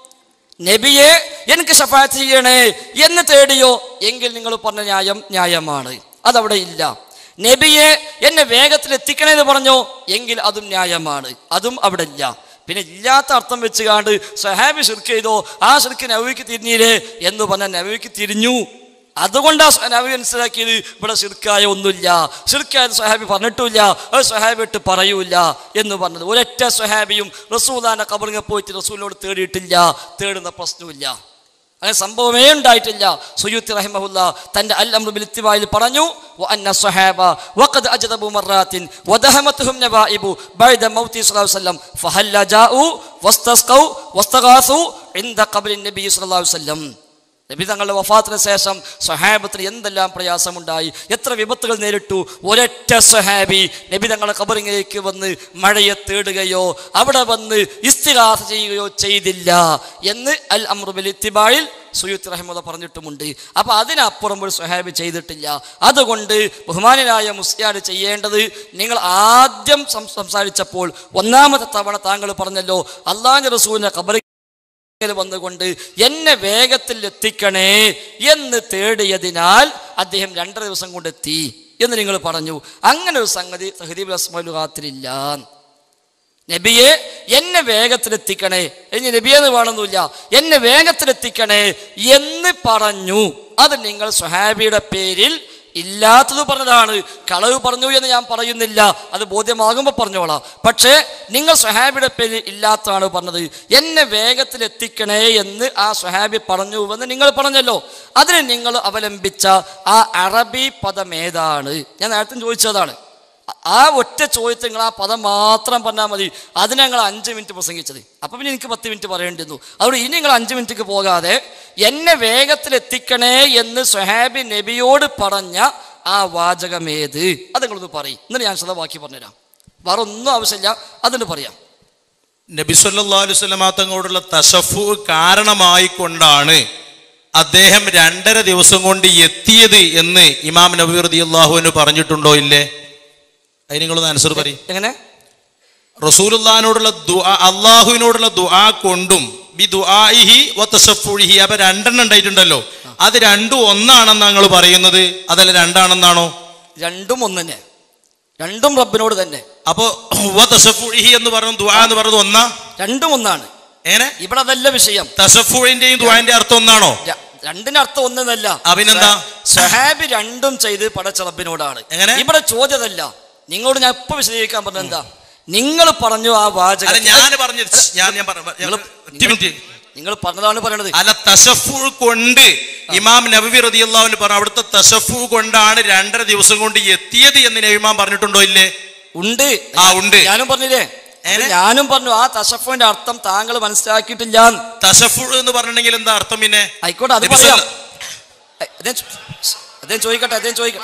നബിയെ എനിക്ക് ഷഫായത്ത് ചെയ്യണേ എന്ന് തേടിയോ എങ്കിൽ നിങ്ങൾ പറഞ്ഞ ന്യായം ന്യായമാണ് അതവിടെ ഇല്ല നബിയെ എന്നെ വേഗത്തിൽ എത്തിക്കണേ എന്ന് പറഞ്ഞോ എങ്കിൽ അതും ന്യായമാണ് അതും അവിടെ ഇല്ല പിന്നെ ഇല്ലാത്ത അർത്ഥം വെച്ചുകാണ്ട് സഹാബി ഷിർക്ക് ചെയ്തോ ആ ഷിർക്ക് നവിക്ക് തിരിഞ്ഞില്ലേ എന്ന് പറഞ്ഞാൽ നവിക്ക് തിരിഞ്ഞു അതുകൊണ്ട് ആ നബി മനസ്സിലാക്കിയത് ഇവിടെ ഷിർക്കായ ഒന്നുമില്ല ഷിർക്കായത് സ്വഹാബി പറഞ്ഞിട്ടില്ല അത് സ്വഹാബി ഇട്ട് പറയൂല എന്ന് പറഞ്ഞത് ഒരൊറ്റ സ്വഹാബിയും റസൂലാന്റെ കബറിങ്ങ പോയിട്ട് റസൂലിനോട് തേടിയിട്ടില്ല തേടുന്ന പ്രശ്നമില്ല അങ്ങനെ സംഭവമേ ഉണ്ടായിട്ടില്ല സുയൂത്തി റഹിമഹുല്ല തന്റെ അൽ അമ്രു ബിൽ ഇത്തിബായിൽ പറഞ്ഞു വഅന്ന സ്വഹാബ വഖദ് അജ്ദബു മറാത്തിൻ വദഹമത്തുഹും നബായിബു ബഅദ മൗതി സ്വല്ലല്ലാഹു അലൈഹി വസല്ലം ഫഹല്ല ജാഉ വസ്തസ്ഖൗ വസ്തഗാസു ഇൻദ ഖബ്രി നബി സ്വല്ലല്ലാഹു അലൈഹി വസല്ലം നബി തങ്ങളുടെ വഫാത്തിന് ശേഷം സ്വഹാബത്തിന് എന്തെല്ലാം പ്രയാസമുണ്ടായി എത്ര വിപത്തുകൾ നേരിട്ടു ഒരൊറ്റ സ്വഹാബി നബി തങ്ങളുടെ കബറിങ്ങിലേക്ക് വന്ന് മഴയെ തേടുകയോ അവിടെ വന്ന് ഇസ്തിഹാസ ചെയ്യുകയോ ചെയ്തില്ല എന്ന് അൽ അമ്രുബിൽ ഇത്തിബായിൽ സുയുത്ത് റഹ്മദ പറഞ്ഞിട്ടുമുണ്ട് അപ്പൊ അതിനപ്പുറം ഒരു സ്വഹാബി ചെയ്തിട്ടില്ല അതുകൊണ്ട് ബഹുമാനായ മുസ്ലിയാർ ചെയ്യേണ്ടത് നിങ്ങൾ ആദ്യം സം- സംസാരിച്ചപ്പോൾ ഒന്നാമത്തെ തവണ താങ്കൾ പറഞ്ഞല്ലോ അള്ളാഹ് റസൂലിന്റെ കബറി ഇങ്ങനെ വന്നുകൊണ്ട് എന്നെ വേഗത്തിൽ എത്തിക്കണേ എന്ന് തേടിയതിനാൽ അദ്ദേഹം രണ്ടര ദിവസം കൊണ്ട് എത്തി എന്ന് നിങ്ങൾ പറഞ്ഞു അങ്ങനെ ഒരു സംഗതി സഹദീബ് അസ്മലുഹാത്തിലില്ല നബിയെ എന്നെ വേഗത്തിലെത്തിക്കണേ ഇനി നബിയെ എന്ന് വേണമെന്നില്ല എന്നെ വേഗത്തിലെത്തിക്കണേ എന്ന് പറഞ്ഞു അത് നിങ്ങൾ സ്വഹാബിയുടെ പേരിൽ ഇല്ലാത്തത് പറഞ്ഞതാണ് കളവ് പറഞ്ഞു എന്ന് ഞാൻ പറയുന്നില്ല അത് ബോധ്യമാകുമ്പോൾ പറഞ്ഞോളാം പക്ഷേ നിങ്ങൾ സ്വഹാബിയുടെ പേരിൽ ഇല്ലാത്തതാണ് പറഞ്ഞത് എന്നെ വേഗത്തിൽ എത്തിക്കണേ എന്ന് ആ സ്വഹാബി പറഞ്ഞു എന്ന് നിങ്ങൾ പറഞ്ഞല്ലോ അതിന് നിങ്ങൾ അവലംബിച്ച ആ അറബി പദം ഏതാണ് ഞാൻ നേരത്തെ ചോദിച്ചതാണ് ആ ഒറ്റ ചോദ്യത്തിൽ നിങ്ങൾ ആ പദം മാത്രം പറഞ്ഞാൽ മതി അതിന് ഞങ്ങൾ അഞ്ച് മിനിറ്റ് പ്രസംഗിച്ചത് അപ്പം പിന്നെ എനിക്ക് പത്ത് മിനിറ്റ് പറയേണ്ടിരുന്നു അതുകൊണ്ട് ഇനി നിങ്ങൾ അഞ്ച് മിനിറ്റിക്ക് പോകാതെ എന്നെ വേഗത്തിൽ എത്തിക്കണേ എന്ന് സ്വഹാബി നബിയോട് പറഞ്ഞ ആ വാചകമേത് അത് നിങ്ങളൊന്ന് പറയും എന്നിട്ട് ഞാൻ ശ്രദ്ധ ബാക്കി പറഞ്ഞുതരാം വേറെ ഒന്നും ആവശ്യമില്ല അതിന് പറയാം നബി സല്ലല്ലാഹു അലൈഹി വസല്ലമ തങ്ങളോടുള്ള തശഫു കാരണമായി കൊണ്ടാണ് അദ്ദേഹം രണ്ടര ദിവസം കൊണ്ട് എത്തിയത് എന്ന് ഇമാം നബി റളിയല്ലാഹുവിന് പറഞ്ഞിട്ടുണ്ടോ ഇല്ലേ അതിന് നിങ്ങളൊന്ന് ആൻസർ പറയും എങ്ങനെ റസൂലുള്ളാഹിനോടുള്ള ദുആ അള്ളാഹുവിനോടുള്ള ദുആ കൊണ്ടും ബി ദുആഇഹി വ തശഫുഇഹി അപ്പൊ രണ്ടെണ്ണം ഉണ്ടായിട്ടുണ്ടല്ലോ അത് രണ്ടും ഒന്നാണെന്ന് ഞങ്ങൾ പറയുന്നത് അതല്ല രണ്ടാണെന്നാണോ രണ്ടും ഒന്ന് തന്നെ രണ്ടും റബ്ബിനോട് തന്നെ അപ്പോ വ തശഫുഇഹി എന്ന് പറയുന്നത് ദുആ എന്ന് പറയുന്നത് ഒന്നാ രണ്ടും ഒന്നാണ് എങ്ങനെ ഇവിടെ അതല്ല വിഷയം തശഫുവിന്റെയും ദുആന്റെ അർത്ഥം ഒന്നാണോ ര- രണ്ടിന്റെ അർത്ഥം ഒന്നല്ല അഭിനന്ദാ? സഹാബി രണ്ടും ചെയ്ത് പടച്ച റബ്ബിനോടാണ് എങ്ങനെ? ഇവിടെ ചോദ്യമല്ല നിങ്ങളോട് ഞാൻ ഇപ്പൊ വിശദീകരിക്കാൻ പറഞ്ഞത് എന്താ നിങ്ങൾ പറഞ്ഞു ആ അല്ല വാചകം ഞാൻ പറഞ്ഞു ഞാൻ ഞാൻ പറഞ്ഞു നിങ്ങള്- ഒറ്റ മിനിറ്റ് നിങ്ങൾ പറഞ്ഞതാണ് പറയണത് അല്ല തശഫു കൊണ്ട് ഇമാം നബവി റളിയല്ലാഹു പറഞ്ഞു അവിടുത്തെ തശഫു കൊണ്ടാണ് രണ്ടര ദിവസം കൊണ്ട് എത്തിയത് എന്ന് നബിമാം പറഞ്ഞിട്ടുണ്ടോ ഇല്ലേ ഉണ്ട് ആ, ഉണ്ട്. ഞാനും പറഞ്ഞില്ലേ എങ്ങനെ? ഞാനും പറഞ്ഞു ആ തഷഫിന്റെ അർത്ഥം താങ്കൾ മനസ്സിലാക്കിയിട്ടില്ല തശഫു എന്ന് പറഞ്ഞിട്ടുണ്ടെങ്കിൽ എന്താ അർത്ഥം പിന്നെ ആയിക്കോട്ടെ അത് നബി പറയാം സല്ല- ഏ, അദ്ദേഹം ചോ- അദ്ദേഹം ചോദിക്കട്ടെ അദ്ദേഹം ചോദിക്കട്ടെ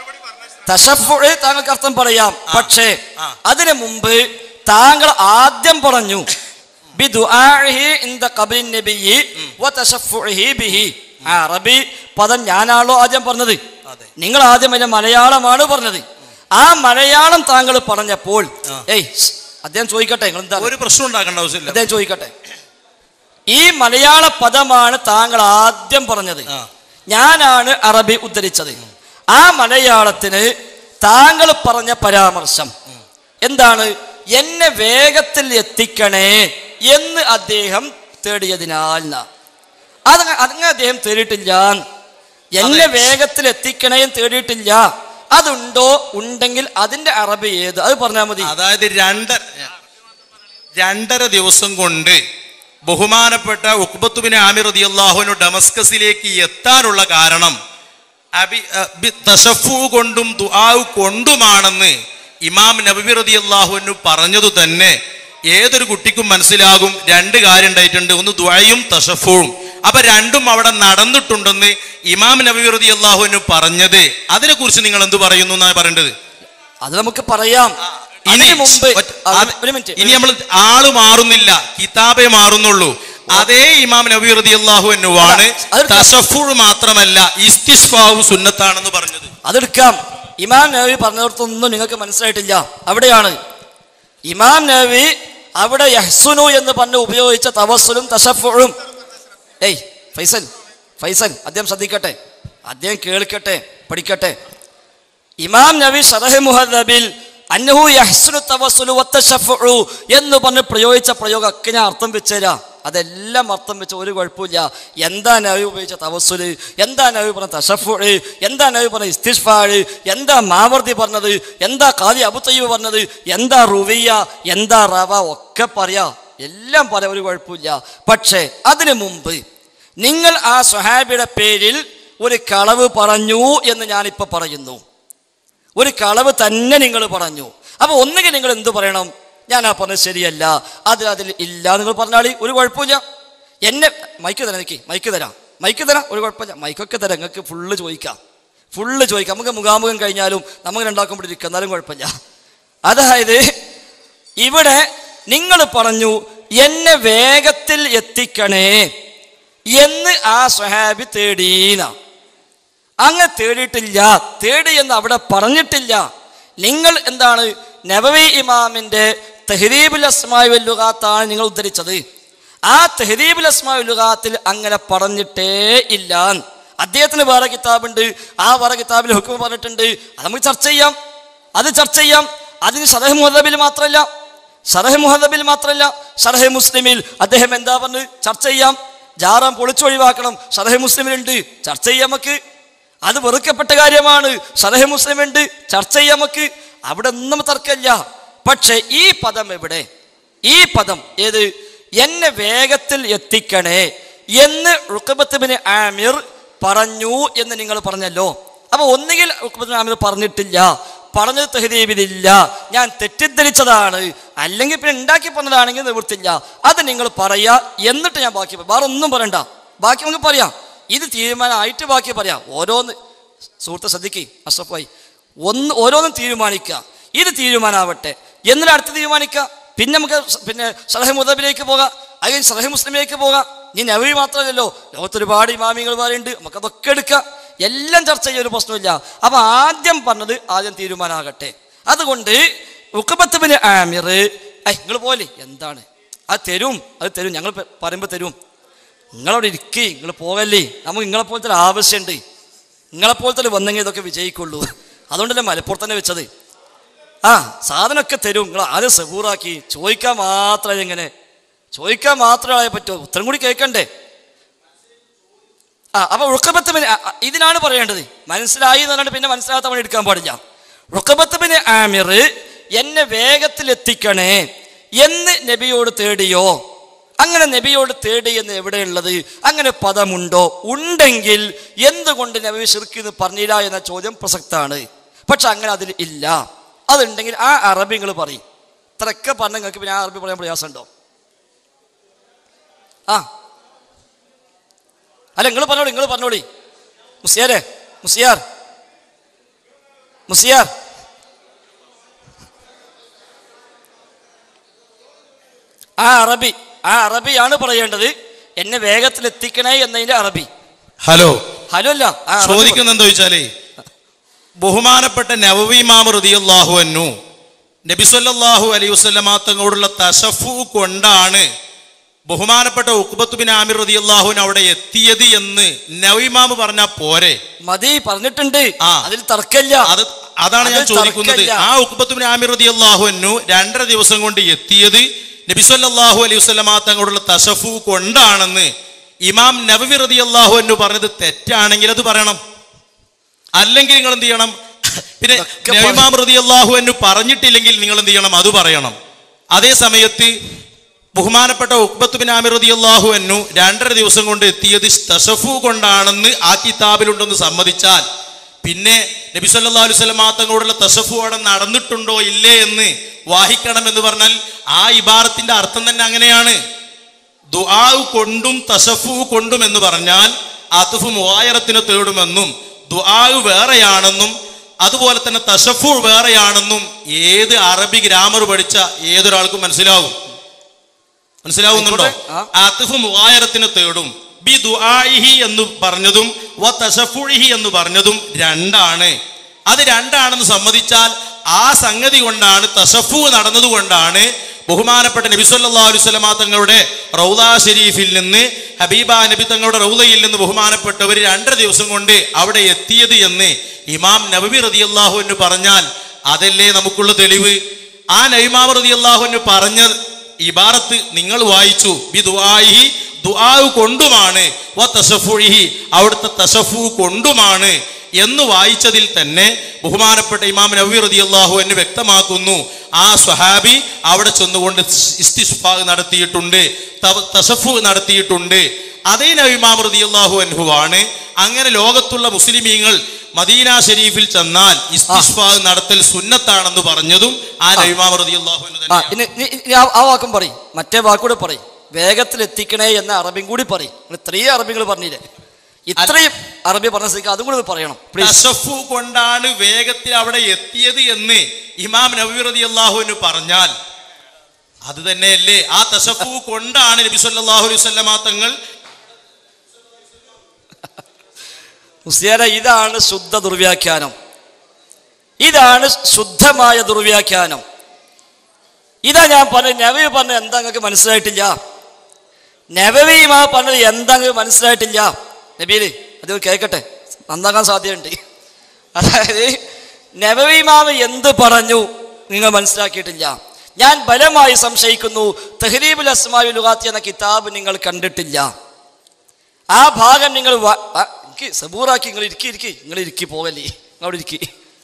തഷഫുഴ് താങ്കൾക്ക് അർത്ഥം പറയാം പക്ഷേ ആ. അതിനു മുമ്പ് താങ്കൾ ആദ്യം പറഞ്ഞു ബിദുആഇഹി ഇൻദ ഖബ്രിൻ നബിയ്യി വതശഫുഇഹി ബിഹി ആ അറബി പദം ഞാനാണല്ലോ ആദ്യം പറഞ്ഞത് അതെ. നിങ്ങൾ ആദ്യം അതിന്റെ മലയാളമാണ് പറഞ്ഞത് ആ മലയാളം താങ്കൾ പറഞ്ഞപ്പോൾ ആ. ഏയ് സ്, അദ്ദേഹം ചോദിക്കട്ടെ നിങ്ങൾ എന്താ ഒരു പ്രശ്നം ഉണ്ടാക്കേണ്ട ആവശ്യമില്ല അദ്ദേഹം ചോദിക്കട്ടെ ഈ മലയാള പദമാണ് താങ്കൾ ആദ്യം പറഞ്ഞത് ആ. ഞാനാണ് അറബി ഉദ്ധരിച്ചത് ആ മലയാളത്തിന് താങ്കൾ പറഞ്ഞ പരാമർശം എന്താണ് എന്നെ വേഗത്തിൽ എത്തിക്കണേ എന്ന് അദ്ദേഹം തേടിയതിനാൽ ന്നാ. അത് അങ്ങനെ അദ്ദേഹം തേടിയിട്ടില്ല എന്നെ വേഗത്തിൽ എത്തിക്കണേ എന്ന് തേടിയിട്ടില്ല അതുണ്ടോ ഉണ്ടെങ്കിൽ അതിന്റെ അറബി ഏത് അത് പറഞ്ഞാൽ മതി അതായത് രണ്ട് രണ്ടര ദിവസം കൊണ്ട് ബഹുമാനപ്പെട്ട ഉക്ബത്തുബിൻ ആമിർ റളിയല്ലാഹുവിനു ഡമസ്കസിലേക്ക് എത്താനുള്ള കാരണം അബി അബി തശഫു കൊണ്ടും ദുആവ് കൊണ്ടുമാണെന്ന് ഇമാം നബി റളിയല്ലാഹുവിനു പറഞ്ഞതു തന്നെ ഏതൊരു കുട്ടിക്കും മനസ്സിലാകും രണ്ട് കാര്യം ഉണ്ടായിട്ടുണ്ട് ഒന്ന് ദുആയും തശഫുവും അപ്പൊ രണ്ടും അവിടെ നടന്നിട്ടുണ്ടെന്ന് ഇമാം നബി റളിയല്ലാഹുവിനു പറഞ്ഞത് അതിനെക്കുറിച്ച് നിങ്ങൾ എന്ത് പറയുന്നു എന്നാണ് പറയേണ്ടത് അത് നമുക്ക് പറയാം ഇനി അതിനു മുമ്പ് ഒറ്റ- ആ, അത് ഒരു മിനിറ്റ് ഇനി നമ്മൾ ആള് മാറുന്നില്ല കിതാബേ മാറുന്നുള്ളൂ അതേ ഇമാം നബി റളിയല്ലാഹു അൻഹുവാണ് അത് തശഫുൾ മാത്രമല്ല ഇസ്തിഷ്ഫാവു സുന്നത്താണെന്ന് പറഞ്ഞത് അതെടുക്കാം ഇമാം നബി പറഞ്ഞിടത്തൊന്നും നിങ്ങൾക്ക് മനസ്സിലായിട്ടില്ല അവിടെയാണ് ഇമാം നബി അവിടെ യഹ്സുനു എന്ന് പറഞ്ഞ് ഉപയോഗിച്ച തവസ്സുലും തശഫുഴും ഏയ് ഫൈസൽ ഫൈസൽ അദ്ദേഹം ശ്രദ്ധിക്കട്ടെ അദ്ദേഹം കേൾക്കട്ടെ പഠിക്കട്ടെ ഇമാം നബി ഷറഹ് മുഹദബിൽ അന്നഹു യഹ്സുനു തവസ്സുലു വത്തശഫഉ എന്ന് പറഞ്ഞ് പ്രയോഗിച്ച പ്രയോഗം ഒക്കെ ഞാൻ അർത്ഥം വെച്ചുതരാം അതെല്ലാം അർത്ഥം വെച്ച ഒരു കുഴപ്പമില്ല എന്താ നബി ഉപയോഗിച്ച തവസ്സുല് എന്താ നബി പറഞ്ഞ തഷഫുഴ് എന്താ നബി പറഞ്ഞ ഇസ്തിഷ്ഫാഴ് എന്താ മാവർദി പറഞ്ഞത് എന്താ കാദി അബു തയ്യബ് പറഞ്ഞത് എന്താ റുവിയ എന്താ റവ ഒക്കെ പറയാ എല്ലാം പറയാം ഒരു കുഴപ്പമില്ല പക്ഷേ അതിനു മുമ്പ് നിങ്ങൾ ആ സ്വഹാബിയുടെ പേരിൽ ഒരു കളവ് പറഞ്ഞു എന്ന് ഞാനിപ്പോൾ പറയുന്നു ഒരു കളവ് തന്നെ നിങ്ങൾ പറഞ്ഞു അപ്പൊ ഒന്നുകിൽ നിങ്ങൾ എന്ത് പറയണം ഞാൻ ആ പറഞ്ഞത് ശരിയല്ല അതിൽ അതിൽ ഇല്ല നിങ്ങൾ പറഞ്ഞാളി ഒരു കുഴപ്പമില്ല എന്നെ മൈക്ക് തരാം എനിക്ക് മൈക്ക് തരാം മൈക്ക് തരാം ഒരു കുഴപ്പമില്ല മൈക്കൊക്കെ തരാം നിങ്ങൾക്ക് ഫുള്ള് ചോദിക്കാം ഫുള്ള് ചോദിക്കാം നമുക്ക് മുഖാമുഖം കഴിഞ്ഞാലും നമുക്ക് രണ്ടാക്കും ഇവിടെ ഇരിക്കാം എന്നാലും കുഴപ്പമില്ല അതായത് ഇവിടെ നിങ്ങൾ പറഞ്ഞു എന്നെ വേഗത്തിൽ എത്തിക്കണേ എന്ന് ആ സ്വഹാബി തേടീന അങ്ങ് തേടിയിട്ടില്ല തേടി എന്ന് അവിടെ പറഞ്ഞിട്ടില്ല നിങ്ങൾ എന്താണ് നബവി ഇമാമിന്റെ തെഹരീബുൽ അസ്മായി വല്ലുകാത്താണ് നിങ്ങൾ ഉദ്ധരിച്ചത് ആ തെഹരീബുൽ അസ്മായി വല്ലുകാത്തിൽ അങ്ങനെ പറഞ്ഞിട്ടേ ഇല്ല അദ്ദേഹത്തിന് വേറെ കിതാബുണ്ട് ആ വേറെ കിതാബിൽ ഹുക്കും പറഞ്ഞിട്ടുണ്ട് അത് നമുക്ക് ചർച്ച ചെയ്യാം അത് ചർച്ച ചെയ്യാം അതിന് ഷറഹ് മുഹദബിൽ മാത്രമല്ല ഷറഹ് മുഹദബിൽ മാത്രമല്ല ഷറഹ് മുസ്ലിമിൽ അദ്ദേഹം എന്താ പറഞ്ഞ് ചർച്ച ചെയ്യാം ജാറാം പൊളിച്ചൊഴിവാക്കണം ഷറഹ് മുസ്ലിമിലുണ്ട് ചർച്ച ചെയ്യാം നമുക്ക് അത് വെറുക്കപ്പെട്ട കാര്യമാണ് സലഹ് മുസ്ലിം ഉണ്ട് ചർച്ച ചെയ്യാം നമുക്ക് അവിടെ ഒന്നും തർക്കമില്ല പക്ഷെ ഈ പദം എവിടെ ഈ പദം ഏത് എന്നെ വേഗത്തിൽ എത്തിക്കണേ എന്ന് റുക്കബത്തുബിന് ആമിർ പറഞ്ഞു എന്ന് നിങ്ങൾ പറഞ്ഞല്ലോ അപ്പൊ ഒന്നുകിൽ റുക്കബത്തുബിൻ ആമിർ പറഞ്ഞിട്ടില്ല പറഞ്ഞത് തെഹദീബിലില്ല ഞാൻ തെറ്റിദ്ധരിച്ചതാണ് അല്ലെങ്കിൽ പിന്നെ ഉണ്ടാക്കി പറഞ്ഞതാണെങ്കിൽ നിവൃത്തില്ല അത് നിങ്ങൾ പറയാ എന്നിട്ട് ഞാൻ ബാക്കി പറ- വേറെ ഒന്നും പറയണ്ട ബാക്കി നമുക്ക് പറയാം ഇത് തീരുമാനമായിട്ട് ബാക്കി പറയാം ഓരോന്ന് സുഹൃത്ത് ശ്രദ്ധിക്ക് അഷ്റഫായി ഒന്ന് ഓരോന്നും തീരുമാനിക്കുക ഇത് തീരുമാനമാവട്ടെ എന്നിട്ട് അടുത്ത് തീരുമാനിക്കുക പിന്നെ നമുക്ക് സ- പിന്നെ സലഹ് മുദബിലേക്ക് പോകാം അല്ലെങ്കിൽ സലഹ് മുസ്ലിമിലേക്ക് പോകാം ഇനി നബി മാത്രമല്ലല്ലോ ലോകത്ത് ഒരുപാട് ഇമാമികൾ പറയുന്നുണ്ട് നമുക്ക് അതൊക്കെ എടുക്കാം എല്ലാം ചർച്ച ചെയ്യാൻ ഒരു പ്രശ്നമില്ല അപ്പൊ ആദ്യം പറഞ്ഞത് ആദ്യം തീരുമാനമാകട്ടെ അതുകൊണ്ട് ഉക്കബത്തുബിന് ആമിർ ഐ നിങ്ങൾ പോലെ എന്താണ് അത് തരും അത് തരും ഞങ്ങൾ പ- പറയുമ്പോൾ തരും നിങ്ങളവിടെ ഇരിക്കേ നിങ്ങൾ പോകല്ലേ നമുക്ക് നിങ്ങളെ പോലത്തെ ഒരു ആവശ്യമുണ്ട് നിങ്ങളെ പോലത്തെ വന്നെങ്കിൽ ഇതൊക്കെ വിജയിക്കുള്ളൂ അതുകൊണ്ടല്ലേ മലപ്പുറത്ത് തന്നെ വെച്ചത് ആ സാധനമൊക്കെ തരും നിങ്ങൾ ആദ്യം സഹൂറാക്കി ചോദിക്കാൻ മാത്രമേ എങ്ങനെ ചോദിക്കാൻ മാത്രമേ പറ്റൂ ഉത്തരം കൂടി കേൾക്കണ്ടേ ആ അപ്പൊ റുക്കബത്ത് ബിൻ ആ- ആ, ഇതിനാണ് പറയേണ്ടത് മനസ്സിലായി എന്ന് പറഞ്ഞിട്ട് പിന്നെ മനസ്സിലാത്ത പണി എടുക്കാൻ പാടില്ല റുക്കബത്ത് ബിൻ ആമിർ എന്നെ വേഗത്തിൽ എത്തിക്കണേ എന്ന് നബിയോട് തേടിയോ അങ്ങനെ നബിയോട് തേടി എന്ന് എവിടെയുള്ളത് അങ്ങനെ പദമുണ്ടോ ഉണ്ടെങ്കിൽ എന്തുകൊണ്ട് നബി ഷിർക്ക് പറഞ്ഞില്ല എന്ന ചോദ്യം പ്രസക്താണ് പക്ഷെ അങ്ങനെ അതിൽ ഇല്ല അതുണ്ടെങ്കിൽ ആ അറബി നിങ്ങൾ പറയും ഇത്രയൊക്കെ പറഞ്ഞ നിങ്ങൾക്ക് പിന്നെ ആ അറബി പറയാൻ പ്രയാസമുണ്ടോ ആ അല്ല നിങ്ങൾ പറഞ്ഞോളി നിങ്ങൾ പറഞ്ഞോളി മുസിയാരെ മുസിയാർ മുസിയാർ ആ അറബി ആ അറബിയാണ് പറയേണ്ടത് എന്നെ വേഗത്തിൽ എത്തിക്കണേ എന്നതിന്റെ അറബി ഹലോ ഹലോ അല്ല ആ അറബി ചോദിക്കുന്ന എന്താ ചോദിച്ചാലേ ബഹുമാനപ്പെട്ട നവവി മാമ റളിയല്ലാഹു അന്നു നബിസല്ലാഹു അലൈഹി വസല്ലമ തങ്ങളോടുള്ള തശഫു കൊണ്ടാണ് ബഹുമാനപ്പെട്ട ഉക്ബത്ത് ബിൻ ആമിർ റതി അള്ളാഹുവിൻ അവിടെ എത്തിയത് എന്ന് നവീമാമ് പറഞ്ഞാൽ പോരെ മതി പറഞ്ഞിട്ടുണ്ട് ആ. അതിൽ തർക്കമില്ല അത് അതാണ് ഞാൻ അതിൽ ചോദിക്കുന്നത് തർക്കമില്ല. ആ ഉക്ബത്ത് ബിൻ ആമിർ റതി അള്ളാഹുവിനു രണ്ടര ദിവസം കൊണ്ട് എത്തിയത് നബിസ്വല്ലാഹു അലൈഹി വസ്ലമാ തങ്ങളോടുള്ള തഷഫു കൊണ്ടാണെന്ന് ഇമാം നബവി റതി അള്ളാഹുവിനു പറഞ്ഞത് തെറ്റാണെങ്കിൽ അത് പറയണം അല്ലെങ്കിൽ നിങ്ങൾ എന്ത് ചെയ്യണം പിന്നെ ഇതൊക്കെ നബിമാം റതി അള്ളാഹുവിനു പറഞ്ഞിട്ടില്ലെങ്കിൽ നിങ്ങൾ എന്ത് ചെയ്യണം അത് പറയണം അതേ സമയത്ത് ബഹുമാനപ്പെട്ട ഉക്ബത്ത് ബിൻ ആമിർ റതി അള്ളാഹു എന്നു രണ്ടര ദിവസം കൊണ്ട് എത്തിയത് തഷഫു കൊണ്ടാണെന്ന് ആ കിതാബിലുണ്ടെന്ന് സമ്മതിച്ചാൽ പിന്നെ നബി സല്ലല്ലാഹു അലൈഹി വസല്ലമ തങ്ങളോടുള്ള തഷഫു അവിടെ നടന്നിട്ടുണ്ടോ ഇല്ലേ എന്ന് വാഹിക്കണം എന്ന് പറഞ്ഞാൽ ആ ഇബാറത്തിന്റെ അർത്ഥം തന്നെ അങ്ങനെയാണ് ദുആവ് കൊണ്ടും തഷഫു കൊണ്ടും എന്ന് പറഞ്ഞാൽ അതുഫ് മുവായറത്തിന് തേടുമെന്നും ദുആവ് വേറെയാണെന്നും അതുപോലെ തന്നെ തഷഫു വേറെയാണെന്നും ഏത് അറബി ഗ്രാമർ പഠിച്ച ഏതൊരാൾക്കും മനസ്സിലാവും മനസ്സിലാവുന്നുണ്ടോ ആയിക്കോട്ടെ. ആ. ആത്തിഫ് മുവായറത്തിന് തേടും ബി ദുആഇഹി എന്ന് പറഞ്ഞതും വ തശഫുഇഹി എന്ന് പറഞ്ഞതും രണ്ടാണ് അത് രണ്ടാണെന്ന് സമ്മതിച്ചാൽ ആ സംഗതി കൊണ്ടാണ് തശഫു നടന്നതുകൊണ്ടാണ് ബഹുമാനപ്പെട്ട നബി സല്ലല്ലാഹു അലൈഹി വസല്ലമ തങ്ങളുടെ റൗദ ഷരീഫിൽ നിന്ന് ഹബീബ നബി തങ്ങളുടെ റൗദയിൽ നിന്ന് ബഹുമാനപ്പെട്ടവർ രണ്ടര ദിവസം കൊണ്ട് അവിടെ എത്തിയത് എന്ന് ഇമാം നബവി റളിയല്ലാഹു എന്ന് പറഞ്ഞാൽ അതല്ലേ നമുക്കുള്ള തെളിവ് ആ നൈമാം റളിയല്ലാഹു എന്ന് പറഞ്ഞ ഇബാറത്ത് നിങ്ങൾ വായിച്ചു ബി ദുആഇഹി ദുആവ് കൊണ്ടുമാണ് വ തശഫുഇഹി അവിടുത്തെ തശഫു കൊണ്ടുമാണ് എന്ന് വായിച്ചതിൽ തന്നെ ബഹുമാനപ്പെട്ട ഇമാം നബി റളിയല്ലാഹു എന്ന് വ്യക്തമാക്കുന്നു ആ സ്വഹാബി അവിടെ ചെന്നുകൊണ്ട് ഇസ്തിസ്ഫാ നടത്തിയിട്ടുണ്ട് തവ- തശഫു നടത്തിയിട്ടുണ്ട് അതേ നബിമാം റളിയല്ലാഹു അൻഹു ആണ് അങ്ങനെ ലോകത്തുള്ള മുസ്ലിമീങ്ങൾ മദീന ഷരീഫിൽ ചെന്നാൽ ഇസ്തിസ്ഫാ നടത്തൽ സുന്നത്താണെന്ന് പറഞ്ഞതും ആ നബിമാം റളിയല്ലാഹു അൻഹു ആ തന്നെയാണ് ഇനി ഇനി- ഇനി ആ- ആ വാക്കും പറയും മറ്റേ വാക്കൂടെ പറയും വേഗത്തിൽ എത്തിക്കണേ എന്ന അറബിയും കൂടി പറയും നിങ്ങൾ ഇത്രയും അറബികൾ പറഞ്ഞില്ലേ ഇത്രയും അറബി പറഞ്ഞ സ്ഥിതിക്ക് അതും കൂടി ഒന്ന് പറയണം പ്ലീസ് തശഫു കൊണ്ടാണ് വേഗത്തിൽ അവിടെ എത്തിയത് എന്ന് ഇമാം നബി റളിയല്ലാഹുവിന് പറഞ്ഞാൽ അത് തന്നെയല്ലേ ആ തശഫു കൊണ്ടാണ് നബി സല്ലല്ലാഹു അലൈഹി വസല്ലമ തങ്ങൾ മുസ്ലിയാര ഇതാണ് ശുദ്ധ ദുർവ്യാഖ്യാനം ഇതാണ് ശുദ്ധമായ ദുർവ്യാഖ്യാനം ഇതാ ഞാൻ പറഞ്ഞ നവവി പറഞ്ഞത് എന്താ നിങ്ങൾക്ക് മനസ്സിലായിട്ടില്ല നവവിമാ പറഞ്ഞത് എന്താ നിങ്ങൾക്ക് മനസ്സിലായിട്ടില്ല നബീല് അത് കേൾക്കട്ടെ നന്നാക്കാൻ സാധ്യതയുണ്ട് അതായത് നവവിമാവ് എന്ത് പറഞ്ഞു നിങ്ങൾ മനസ്സിലാക്കിയിട്ടില്ല ഞാൻ ബലമായി സംശയിക്കുന്നു തെഹരീബുൽ അസ്മാവി ലുഗാത്തി എന്ന കിതാബ് നിങ്ങൾ കണ്ടിട്ടില്ല ആ ഭാഗം നിങ്ങൾ വ- ആ, ഇരിക്ക് സബൂറാക്കി നിങ്ങൾ ഇരിക്കി ഇരിക്കി നിങ്ങൾ ഇരിക്കി പോകല്ലേ നിങ്ങൾ അവിടെ ഇരിക്കി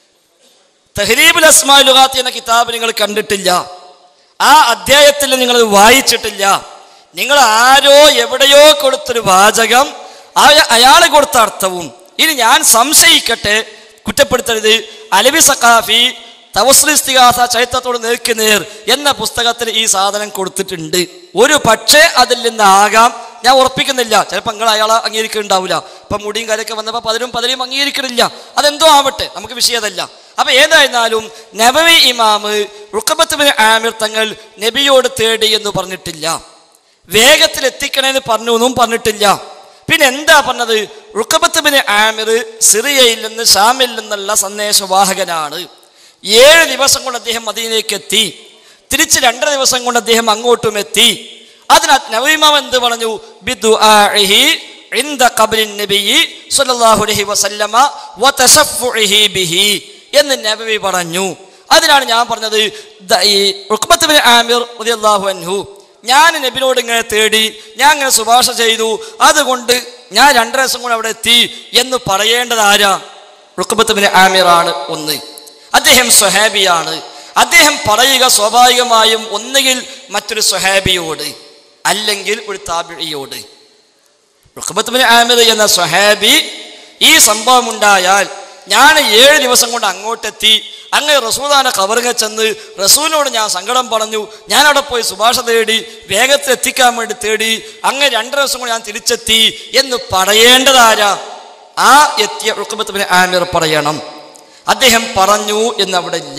തെഹരീബുൽ അസ്മാ ലുഗാത്തി എന്ന കിതാബ് നിങ്ങൾ കണ്ടിട്ടില്ല ആ അധ്യായത്തിൽ നിങ്ങൾ വായിച്ചിട്ടില്ല നിങ്ങൾ ആരോ എവിടെയോ കൊടുത്തൊരു വാചകം അയാൾ കൊടുത്ത അർത്ഥവും ഇനി ഞാൻ സംശയിക്കട്ടെ കുറ്റപ്പെടുത്തരുത് അലവി സഖാഫി തവസ്ലിസ്തിഹാസ ചരിത്രത്തോട് നേർക്കുനേർ എന്ന പുസ്തകത്തിൽ ഈ സാധനം കൊടുത്തിട്ടുണ്ട് ഒരു പക്ഷേ അതിൽ നിന്നാകാം ഞാൻ ഉറപ്പിക്കുന്നില്ല ചിലപ്പോൾ നിങ്ങൾ അയാളെ അംഗീകരിക്കുന്നുണ്ടാവില്ല ഇപ്പം മുടിയും കാര്യമൊക്കെ വന്നപ്പോൾ പലരും പലരും അംഗീകരിക്കണില്ല അതെന്തോ ആവട്ടെ നമുക്ക് വിഷയമതല്ല അപ്പൊ ഏതായിരുന്നാലും നബവി ഇമാമ് റുക്കബത്തുബിന് ആമിർ തങ്ങൾ നബിയോട് തേടി എന്ന് പറഞ്ഞിട്ടില്ല വേഗത്തിൽ എത്തിക്കണേന്ന് പറഞ്ഞു എന്നും പറഞ്ഞിട്ടില്ല പിന്നെ എന്താ പറഞ്ഞത് റുക്കബത്തുബിന് ആമിർ സിറിയയിൽ നിന്ന് ഷാമിൽ നിന്നുള്ള സന്ദേശവാഹകനാണ് ഏഴ് ദിവസം കൊണ്ട് അദ്ദേഹം മദീനയ്ക്ക് എത്തി തിരിച്ച് രണ്ടര ദിവസം കൊണ്ട് അദ്ദേഹം അങ്ങോട്ടും എത്തി അതിനകത്ത് നവീമാം എന്ത് പറഞ്ഞു ബിദുആഇഹി عند قبر النبي صلى الله عليه وسلم وتشفعه به എന്ന് നബവി പറഞ്ഞു അതിനാണ് ഞാൻ പറഞ്ഞത് ദ- ഈ ഉഖ്ബത്ത് ബിൻ ആമിർ റളിയല്ലാഹു അൻഹു ഞാൻ നബിനോട് ഇങ്ങനെ തേടി ഞാൻ ഇങ്ങനെ ശുപാർശ ചെയ്തു അതുകൊണ്ട് ഞാൻ രണ്ടര ദിവസം കൊണ്ട് അവിടെ എത്തി എന്ന് പറയേണ്ടത് ആരാ റുക്കബത്ത് ബിൻ ആമിറാണ് ഒന്ന് അദ്ദേഹം സ്വഹാബിയാണ് അദ്ദേഹം പറയുക സ്വാഭാവികമായും ഒന്നുകിൽ മറ്റൊരു സ്വഹാബിയോട് അല്ലെങ്കിൽ ഒരു താബിഴിയോട് റുഖബത്ത് ബിൻ ആമിർ എന്ന സ്വഹാബി ഈ സംഭവം ഉണ്ടായാൽ ഞാൻ ഏഴ് ദിവസം കൊണ്ട് അങ്ങോട്ടെത്തി അങ്ങനെ റസൂദാന്റെ കവറുക ചെന്ന് റസൂലിനോട് ഞാൻ സങ്കടം പറഞ്ഞു ഞാൻ അവിടെ പോയി ശുപാർശ തേടി വേഗത്തിൽ എത്തിക്കാൻ വേണ്ടി തേടി അങ്ങനെ രണ്ടര ദിവസം കൊണ്ട് ഞാൻ തിരിച്ചെത്തി എന്ന് പറയേണ്ടതാരാ ആ എത്തിയ റുഖബത്ത് ബിൻ ആമിർ പറയണം അദ്ദേഹം പറഞ്ഞു എന്നവിടെ ഇല്ല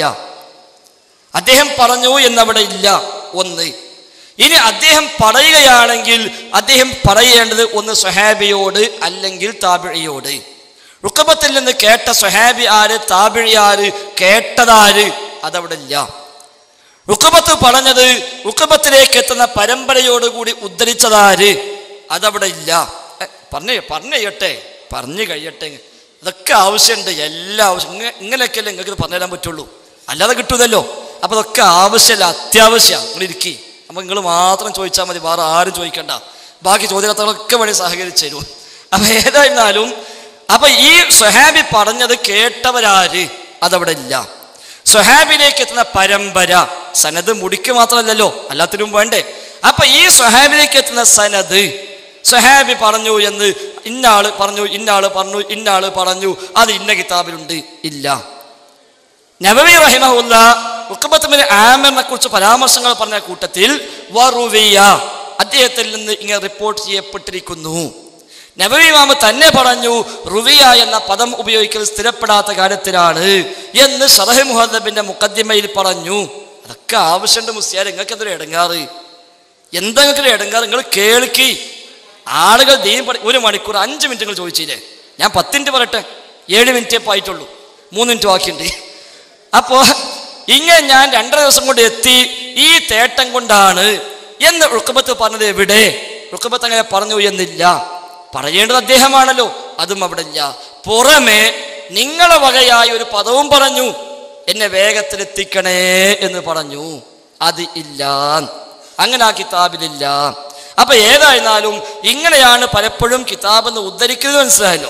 അദ്ദേഹം പറഞ്ഞു എന്നവിടെ ഇല്ല ഒന്ന് ഇനി അദ്ദേഹം പറയുകയാണെങ്കിൽ അദ്ദേഹം പറയേണ്ടത് ഒന്ന് സ്വഹാബിയോട് അല്ലെങ്കിൽ താബിഴിയോട് റുക്കബത്തിൽ നിന്ന് കേട്ട സ്വഹാബി ആര് താബിഴി ആര് കേട്ടതാര് അതവിടെ ഇല്ല ഉക്കബത്ത് പറഞ്ഞത് ഉക്കബത്തിലേക്ക് എത്തുന്ന പരമ്പരയോടുകൂടി ഉദ്ധരിച്ചതാര് അതവിടെ ഇല്ല എ, പറഞ്ഞേ പറഞ്ഞു കഴിയട്ടെ പറഞ്ഞു കഴിയട്ടെ ഇതൊക്കെ ആവശ്യമുണ്ട് എല്ലാ ആവശ്യം ഇങ്ങ- ഇങ്ങനെയൊക്കെയല്ലേ നിങ്ങൾക്ക് ഇത് പറഞ്ഞു തരാൻ പറ്റുള്ളൂ അല്ലാതെ കിട്ടൂതല്ലോ അപ്പൊ ഇതൊക്കെ ആവശ്യമല്ല അത്യാവശ്യമാണ് നിങ്ങൾ ഇരിക്കി അപ്പൊ നിങ്ങൾ മാത്രം ചോദിച്ചാൽ മതി വേറെ ആരും ചോദിക്കണ്ട ബാക്കി ചോദ്യകർത്താക്കളൊക്കെ വേണി സഹകരിച്ചു തരും അപ്പൊ ഏതായിരുന്നാലും അപ്പൊ ഈ സ്വഹാബി പറഞ്ഞത് കേട്ടവരാര് അതവിടെ ഇല്ല സ്വഹാബിലേക്ക് എത്തുന്ന പരമ്പര സനത് മുടിക്ക് മാത്രമല്ലല്ലോ എല്ലാത്തിനും വേണ്ടേ അപ്പൊ ഈ സ്വഹാബിലേക്ക് എത്തുന്ന സനത് സ്വഹാബി പറഞ്ഞു എന്ന് ഇന്നാള് പറഞ്ഞു ഇന്നാള് പറഞ്ഞു ഇന്നാള് പറഞ്ഞു അത് ഇന്ന കിതാബിലുണ്ട് ഇല്ല നബവി റഹിമഹുല്ല ഉക്കബത്തുമിന് ആമറിനെ കുറിച്ച് പരാമർശങ്ങൾ പറഞ്ഞ കൂട്ടത്തിൽ വറുവിയ അദ്ദേഹത്തിൽ നിന്ന് ഇങ്ങനെ റിപ്പോർട്ട് ചെയ്യപ്പെട്ടിരിക്കുന്നു നബവി മാമ തന്നെ പറഞ്ഞു റുവിയ എന്ന പദം ഉപയോഗിക്കൽ സ്ഥിരപ്പെടാത്ത കാര്യത്തിലാണ് എന്ന് ഷറഹ് മുഹദ്ദബിന്റെ മുഖദ്ദിമയിൽ പറഞ്ഞു അതൊക്കെ ആവശ്യമുണ്ട് മുസ്യാർ നിങ്ങൾക്ക് എന്തൊരു ഇടങ്ങാറ് എന്താ നിങ്ങൾക്ക് ഇടങ്ങാറ് നിങ്ങൾ കേൾക്കി ആളുകൾ ദീൻ പഠി ഒരു മണിക്കൂർ അഞ്ച് മിനിറ്റ് നിങ്ങൾ ചോദിച്ചില്ലേ ഞാൻ പത്ത് മിനിറ്റ് പറയട്ടെ ഏഴ് മിനിറ്റേ ആയിട്ടുള്ളൂ മൂന്ന് മിനിറ്റ് ബാക്കിയുണ്ട് അപ്പോ ഇങ്ങനെ ഞാൻ രണ്ടര ദിവസം കൊണ്ട് എത്തി ഈ തേട്ടം കൊണ്ടാണ് എന്ന് റുക്കബത്ത് പറഞ്ഞത് എവിടെ റുക്കബത്ത് അങ്ങനെ പറഞ്ഞു എന്നില്ല പറയേണ്ടത് അദ്ദേഹമാണല്ലോ അതും അവിടെ ഇല്ല പുറമെ നിങ്ങളെ വകയായി ഒരു പദവും പറഞ്ഞു എന്നെ വേഗത്തിലെത്തിക്കണേ എന്ന് പറഞ്ഞു അത് ഇല്ല അങ്ങനെ ആ കിതാബിലില്ല അപ്പൊ ഏതായിരുന്നാലും ഇങ്ങനെയാണ് പലപ്പോഴും കിതാബ് എന്ന് ഉദ്ധരിക്കുന്നത് മനസ്സിലായല്ലോ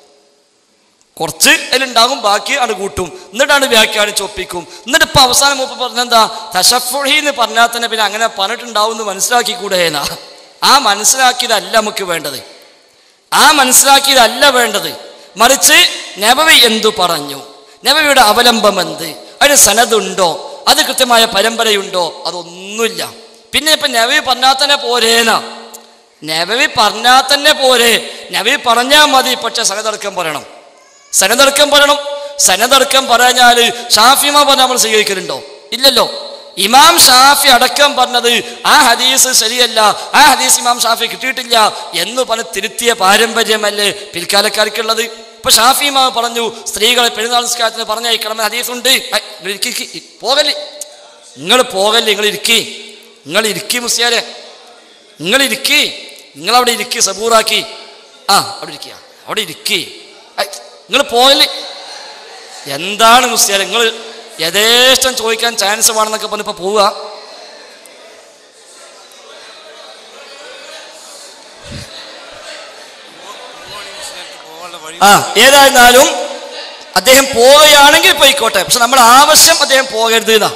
കുറച്ച് അതിലുണ്ടാകും ബാക്കി ആണ് കൂട്ടും എന്നിട്ടാണ് വ്യാഖ്യാനിച്ച് ഒപ്പിക്കും എന്നിട്ട് ഇപ്പൊ അവസാനം മൂപ്പ് പറഞ്ഞെന്താ തശഫുഹി എന്ന് പറഞ്ഞാൽ തന്നെ പിന്നെ അങ്ങനെ പറഞ്ഞിട്ടുണ്ടാവും എന്ന് മനസ്സിലാക്കി കൂടെയെന്നാ ആ മനസ്സിലാക്കിയതല്ല നമുക്ക് വേണ്ടത് ആ മനസ്സിലാക്കിയതല്ല വേണ്ടത് മറിച്ച് നബവി എന്തു പറഞ്ഞു നബവിയുടെ അവലംബം എന്ത് അതിന് സനതുണ്ടോ അത് കൃത്യമായ പരമ്പരയുണ്ടോ അതൊന്നുമില്ല പിന്നെ ഇപ്പൊ നബവി പറഞ്ഞാൽ തന്നെ പോരേനാ നബവി പറഞ്ഞാൽ തന്നെ പോരെ നബി പറഞ്ഞാൽ മതി പക്ഷെ സനതർക്കം പറയണം സനതർക്കം പറയണം സനതർക്കം പറഞ്ഞാല് ഷാഫിമ പറഞ്ഞ നമ്മൾ സ്വീകരിക്കലുണ്ടോ ഇല്ലല്ലോ ഇമാം ഷാഫി അടക്കം പറഞ്ഞത് ആ ഹദീസ് ശരിയല്ല ആ ഹദീസ് ഇമാം ഷാഫി കിട്ടിയിട്ടില്ല എന്ന് പറഞ്ഞ് തിരുത്തിയ പാരമ്പര്യമല്ലേ പിൽക്കാലക്കാർക്കുള്ളത് ഇപ്പൊ ഷാഫി ഇമാം പറഞ്ഞു സ്ത്രീകളെ പെരുന്നാൾ നിസ്കാരത്തിന് പറഞ്ഞയക്കണം ഹദീസ് ഉണ്ട് പോകല്ലേ നിങ്ങൾ പോകല്ലേ നിങ്ങൾ ഇരിക്കി നിങ്ങൾ ഇരിക്കി മുസ്യാരെ നിങ്ങൾ ഇരിക്കി നിങ്ങൾ അവിടെ ഇരിക്കി സബൂറാക്കി ആ അവിടെ ഇരിക്കുക അവിടെ ഇരിക്കി നിങ്ങൾ പോകല് എന്താണ് മുസ്യാരെ നിങ്ങൾ യഥേഷ്ടം ചോദിക്കാൻ ചാൻസ് വേണമെന്നൊക്കെ പറഞ്ഞിപ്പോ പോവുക ആ ഏതായിരുന്നാലും അദ്ദേഹം പോവുകയാണെങ്കിൽ പോയിക്കോട്ടെ പക്ഷെ നമ്മൾ ആവശ്യം അദ്ദേഹം പോകരുത് എന്നാ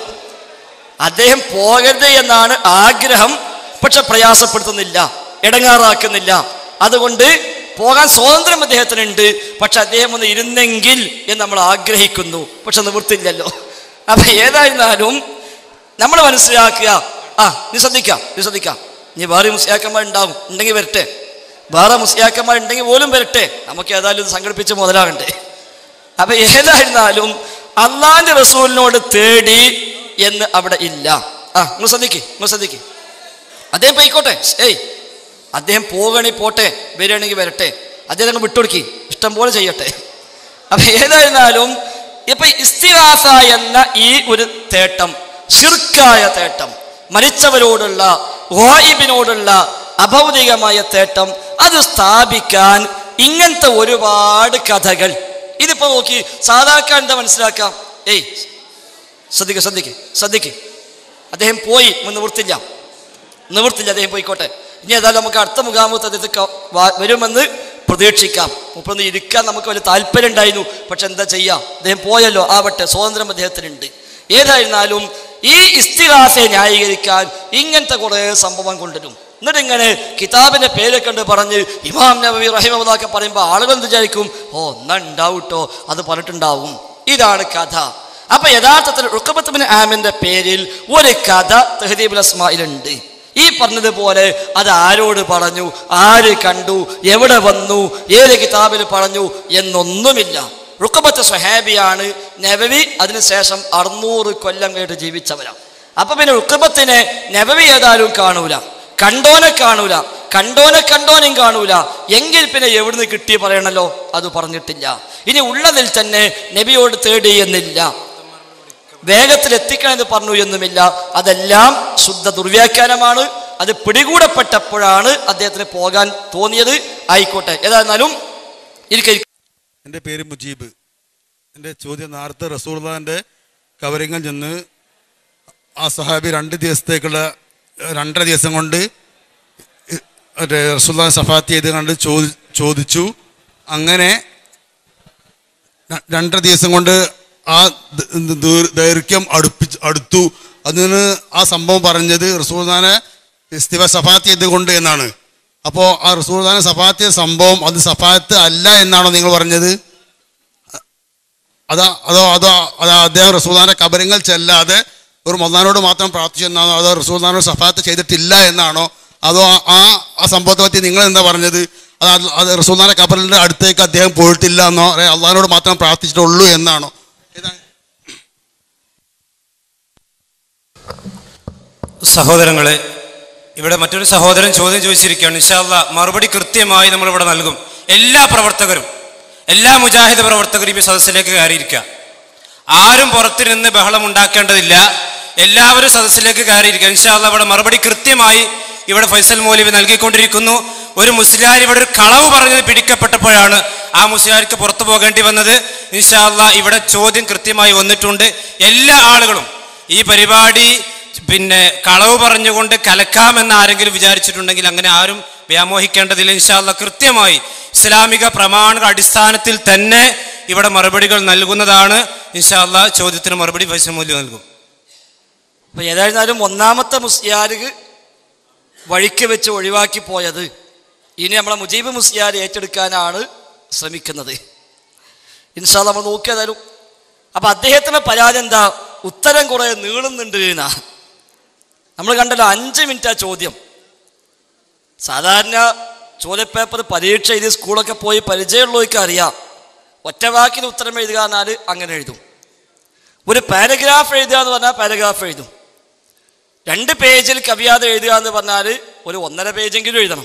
അദ്ദേഹം പോകരുത് എന്നാണ് ആഗ്രഹം പക്ഷെ പ്രയാസപ്പെടുത്തുന്നില്ല ഇടങ്ങാറാക്കുന്നില്ല അതുകൊണ്ട് പോകാൻ സ്വാതന്ത്ര്യം അദ്ദേഹത്തിനുണ്ട് പക്ഷെ അദ്ദേഹം ഒന്ന് ഇരുന്നെങ്കിൽ എന്ന് നമ്മൾ ആഗ്രഹിക്കുന്നു പക്ഷെ നിവൃത്തില്ലല്ലോ അപ്പൊ ഏതായിരുന്നാലും നമ്മൾ മനസ്സിലാക്കുക ആ നീ ശ്രദ്ധിക്കാം നീ ശ്രദ്ധിക്കാം നീ വേറെ മുസ്ലിയാക്കന്മാർ ഉണ്ടാവും ഉണ്ടെങ്കിൽ വരട്ടെ വേറെ മുസ്ലിയാക്കന്മാർ ഉണ്ടെങ്കിൽ പോലും വരട്ടെ നമുക്ക് ഏതായാലും ഇത് സംഘടിപ്പിച്ച് മുതലാകണ്ടേ അപ്പൊ ഏതായിരുന്നാലും അള്ളാന്റെ റസൂലിനോട് തേടി എന്ന് അവിടെ ഇല്ല ആ നിങ്ങൾ ശ്രദ്ധിക്ക് നിങ്ങൾ ശ്രദ്ധിക്ക് അദ്ദേഹം പോയിക്കോട്ടെ ഏയ് അദ്ദേഹം പോകണി പോട്ടെ വരികയാണെങ്കിൽ വരട്ടെ അദ്ദേഹം അങ്ങ് വിട്ടുകൊടുക്കി ഇഷ്ടം പോലെ ചെയ്യട്ടെ അപ്പൊ ഏതായിരുന്നാലും ഇപ്പൊ ഇസ്തിഹാസ എന്ന ഈ ഒരു തേട്ടം ശിർക്കായ തേട്ടം മരിച്ചവരോടുള്ള ഗോയിബിനോടുള്ള അഭൗതികമായ തേട്ടം അത് സ്ഥാപിക്കാൻ ഇങ്ങനത്തെ ഒരുപാട് കഥകൾ ഇതിപ്പോ നോക്കി സാധാരണ എന്താ മനസ്സിലാക്കാം ഏയ് ശ്രദ്ധിക്ക ശ്രദ്ധിക്ക് ശ്രദ്ധിക്ക് അദ്ദേഹം പോയി നിവൃത്തില്ല നിവൃത്തില്ല അദ്ദേഹം പോയിക്കോട്ടെ ഇനി ഏതായാലും നമുക്ക് അടുത്ത മുഖാമുഖത്ത് അദ്ദേഹത്തെ ക- വാ- വരുമെന്ന് പ്രതീക്ഷിക്കാം മുപ്പൊന്ന് ഇരിക്കാൻ നമുക്ക് വലിയ താല്പര്യം ഉണ്ടായിരുന്നു പക്ഷെ എന്താ ചെയ്യാം അദ്ദേഹം പോയല്ലോ ആവട്ടെ സ്വാതന്ത്ര്യം അദ്ദേഹത്തിനുണ്ട് ഏതായിരുന്നാലും ഈ ഇസ്തിഹാസയെ ന്യായീകരിക്കാൻ ഇങ്ങനത്തെ കുറേ സംഭവം കൊണ്ടുവരും എന്നിട്ട് ഇങ്ങനെ കിതാബിന്റെ പേരെ കണ്ട് പറഞ്ഞ് ഇമാം നബി റഹിമൊക്കെ പറയുമ്പോൾ ആളുകൾ എന്ത് വിചാരിക്കും ഓ എന്നാ ഉണ്ടാവും കേട്ടോ അത് പറഞ്ഞിട്ടുണ്ടാവും ഇതാണ് കഥ അപ്പൊ യഥാർത്ഥത്തിൽ റുക്കബത്തുബിൻ ആമിന്റെ പേരിൽ ഒരു കഥ തെഹദീബുൽ അസ്മായിലുണ്ട് ഈ പറഞ്ഞതുപോലെ അത് ആരോട് പറഞ്ഞു ആര് കണ്ടു എവിടെ വന്നു ഏത് കിതാബിൽ പറഞ്ഞു എന്നൊന്നുമില്ല റുക്കബത്ത് സ്വഹാബിയാണ് നബവി അതിനുശേഷം അറുന്നൂറ് കൊല്ലം കഴിഞ്ഞിട്ട് ജീവിച്ചവരാണ് അപ്പൊ പിന്നെ റുക്കബത്തിനെ നബവി ഏതായാലും കാണൂല കണ്ടോനെ കാണൂല കണ്ടോനെ കണ്ടോനും കാണൂല എങ്കിൽ പിന്നെ എവിടുന്ന് കിട്ടി പറയണല്ലോ അത് പറഞ്ഞിട്ടില്ല ഇനി ഉള്ളതിൽ തന്നെ നബിയോട് തേടി എന്നില്ല വേഗത്തിൽ എത്തിക്കണം എന്ന് പറഞ്ഞു എന്നുമില്ല അതെല്ലാം ശുദ്ധ ദുർവ്യാഖ്യാനമാണ് അത് പിടികൂടപ്പെട്ടപ്പോഴാണ് അദ്ദേഹത്തിന് പോകാൻ തോന്നിയത് ആയിക്കോട്ടെ ഏതായിരുന്നാലും ഇരിക്കെ എൻ്റെ പേര് മുജീബ് എൻ്റെ ചോദ്യം നേരത്തെ റസൂർദാൻ്റെ കവരിങ്ങൽ ചെന്ന് ആ സഹാബി രണ്ട് ദിവസത്തേക്കുള്ള ഏഹ്, രണ്ടര ദിവസം കൊണ്ട് ഇ- മറ്റേ റസൂൽദാൻ സഫാത്ത് ചെയ്ത് കണ്ട് ചോദി ചോദിച്ചു അങ്ങനെ ര- രണ്ടര ദിവസം കൊണ്ട് ആ ദ- ദ- ദീർ- ദൈർഘ്യം അടുപ്പിച്ച് അടുത്തു അതിന് ആ സംഭവം പറഞ്ഞത് റസൂൽദാനെ ഇസ്തിഫ സഫാത്ത് ചെയ്തുകൊണ്ട് എന്നാണ് അപ്പോൾ ആ റസൂൽദാനെ സഫാത്ത് ചെയ്ത സംഭവം അത് സഫാത്ത് അല്ല എന്നാണോ നിങ്ങൾ പറഞ്ഞത് അതാ അതോ അതോ അതോ അദ്ദേഹം റസൂദാന്റെ കബരങ്ങൾ ചെല്ലാതെ ഒരു മൊന്നാനോട് മാത്രം പ്രാർത്ഥിച്ചു എന്നാണോ അതോ റസൂദാനോട് സഫാത്ത് ചെയ്തിട്ടില്ല എന്നാണോ അതോ ആ- ആ ആ സംഭവത്തെ പറ്റി നിങ്ങൾ എന്താ പറഞ്ഞത് അത് അത് അത് റസൂദാന്റെ കബറിന്റെ അടുത്തേക്ക് അദ്ദേഹം പോയിട്ടില്ല എന്നോ അല്ലെ അള്ളഹാനോട് മാത്രം പ്രാർത്ഥിച്ചിട്ടുള്ളൂ എന്നാണോ ഇതാ സഹോദരങ്ങളെ ഇവിടെ മറ്റൊരു സഹോദരൻ ചോദ്യം ചോദിച്ചിരിക്കുകയാണ് ഇൻഷാല്ല മറുപടി കൃത്യമായി നമ്മൾ ഇവിടെ നൽകും എല്ലാ പ്രവർത്തകരും എല്ലാ മുജാഹിദ് പ്രവർത്തകരും ഈ സദസ്സിലേക്ക് കയറിയിരിക്കുക ആരും പുറത്തിരുന്ന് ബഹളം ഉണ്ടാക്കേണ്ടതില്ല എല്ലാവരും സദസ്സിലേക്ക് കയറിയിരിക്കുക ഇൻഷാല്ല ഇവിടെ മറുപടി കൃത്യമായി ഇവിടെ ഫൈസൽ മൗലവി നൽകിക്കൊണ്ടിരിക്കുന്നു ഒരു മുസ്ലിയാർ ഇവിടെ ഒരു കളവ് പറഞ്ഞത് പിടിക്കപ്പെട്ടപ്പോഴാണ് ആ മുസ്ലിയാർക്ക് പുറത്തു പോകേണ്ടി വന്നത് ഇൻഷാല്ല ഇവിടെ ചോദ്യം കൃത്യമായി വന്നിട്ടുണ്ട് എല്ലാ ആളുകളും ഈ പരിപാടി പിന്നെ കളവ് പറഞ്ഞുകൊണ്ട് കലക്കാമെന്ന് ആരെങ്കിലും വിചാരിച്ചിട്ടുണ്ടെങ്കിൽ അങ്ങനെ ആരും വ്യാമോഹിക്കേണ്ടതില്ല ഇൻഷാല്ല കൃത്യമായി ഇസ്ലാമിക പ്രമാണ അടിസ്ഥാനത്തിൽ തന്നെ ഇവിടെ മറുപടികൾ നൽകുന്നതാണ് ഇൻഷാല്ല ചോദ്യത്തിന് മറുപടി ഫൈസമൂല്യം നൽകും അപ്പൊ ഏതായിരുന്നാലും ഒന്നാമത്തെ മുസ്ലിയാർക്ക് വഴിക്ക് വെച്ച് ഒഴിവാക്കി പോയത് ഇനി നമ്മളെ മുജീബ് മുസ്ലിയാർ ഏറ്റെടുക്കാനാണ് ശ്രമിക്കുന്നത് ഇൻഷാ നമ്മൾ നോക്കിയതായാലും അപ്പൊ അദ്ദേഹത്തിന്റെ പരാതി എന്താ ഉത്തരം കുറെ നീളുന്നുണ്ട് എന്നാ നമ്മൾ കണ്ടല്ലോ അഞ്ച് മിനിറ്റാ ചോദ്യം സാധാരണ ചോദ്യപേപ്പർ പരീക്ഷ എഴുതി സ്കൂളൊക്കെ പോയി പരിചയമുള്ളവർക്ക് അറിയാം ഒറ്റ വാക്കിന് ഉത്തരം എഴുതുക എന്നാൽ അങ്ങനെ എഴുതും ഒരു പാരഗ്രാഫ് എഴുതുക എന്ന് പറഞ്ഞാൽ പാരഗ്രാഫ് എഴുതും രണ്ട് പേജിൽ കവിയാതെ എഴുതുക എന്ന് പറഞ്ഞാൽ ഒരു ഒന്നര പേജെങ്കിലും എഴുതണം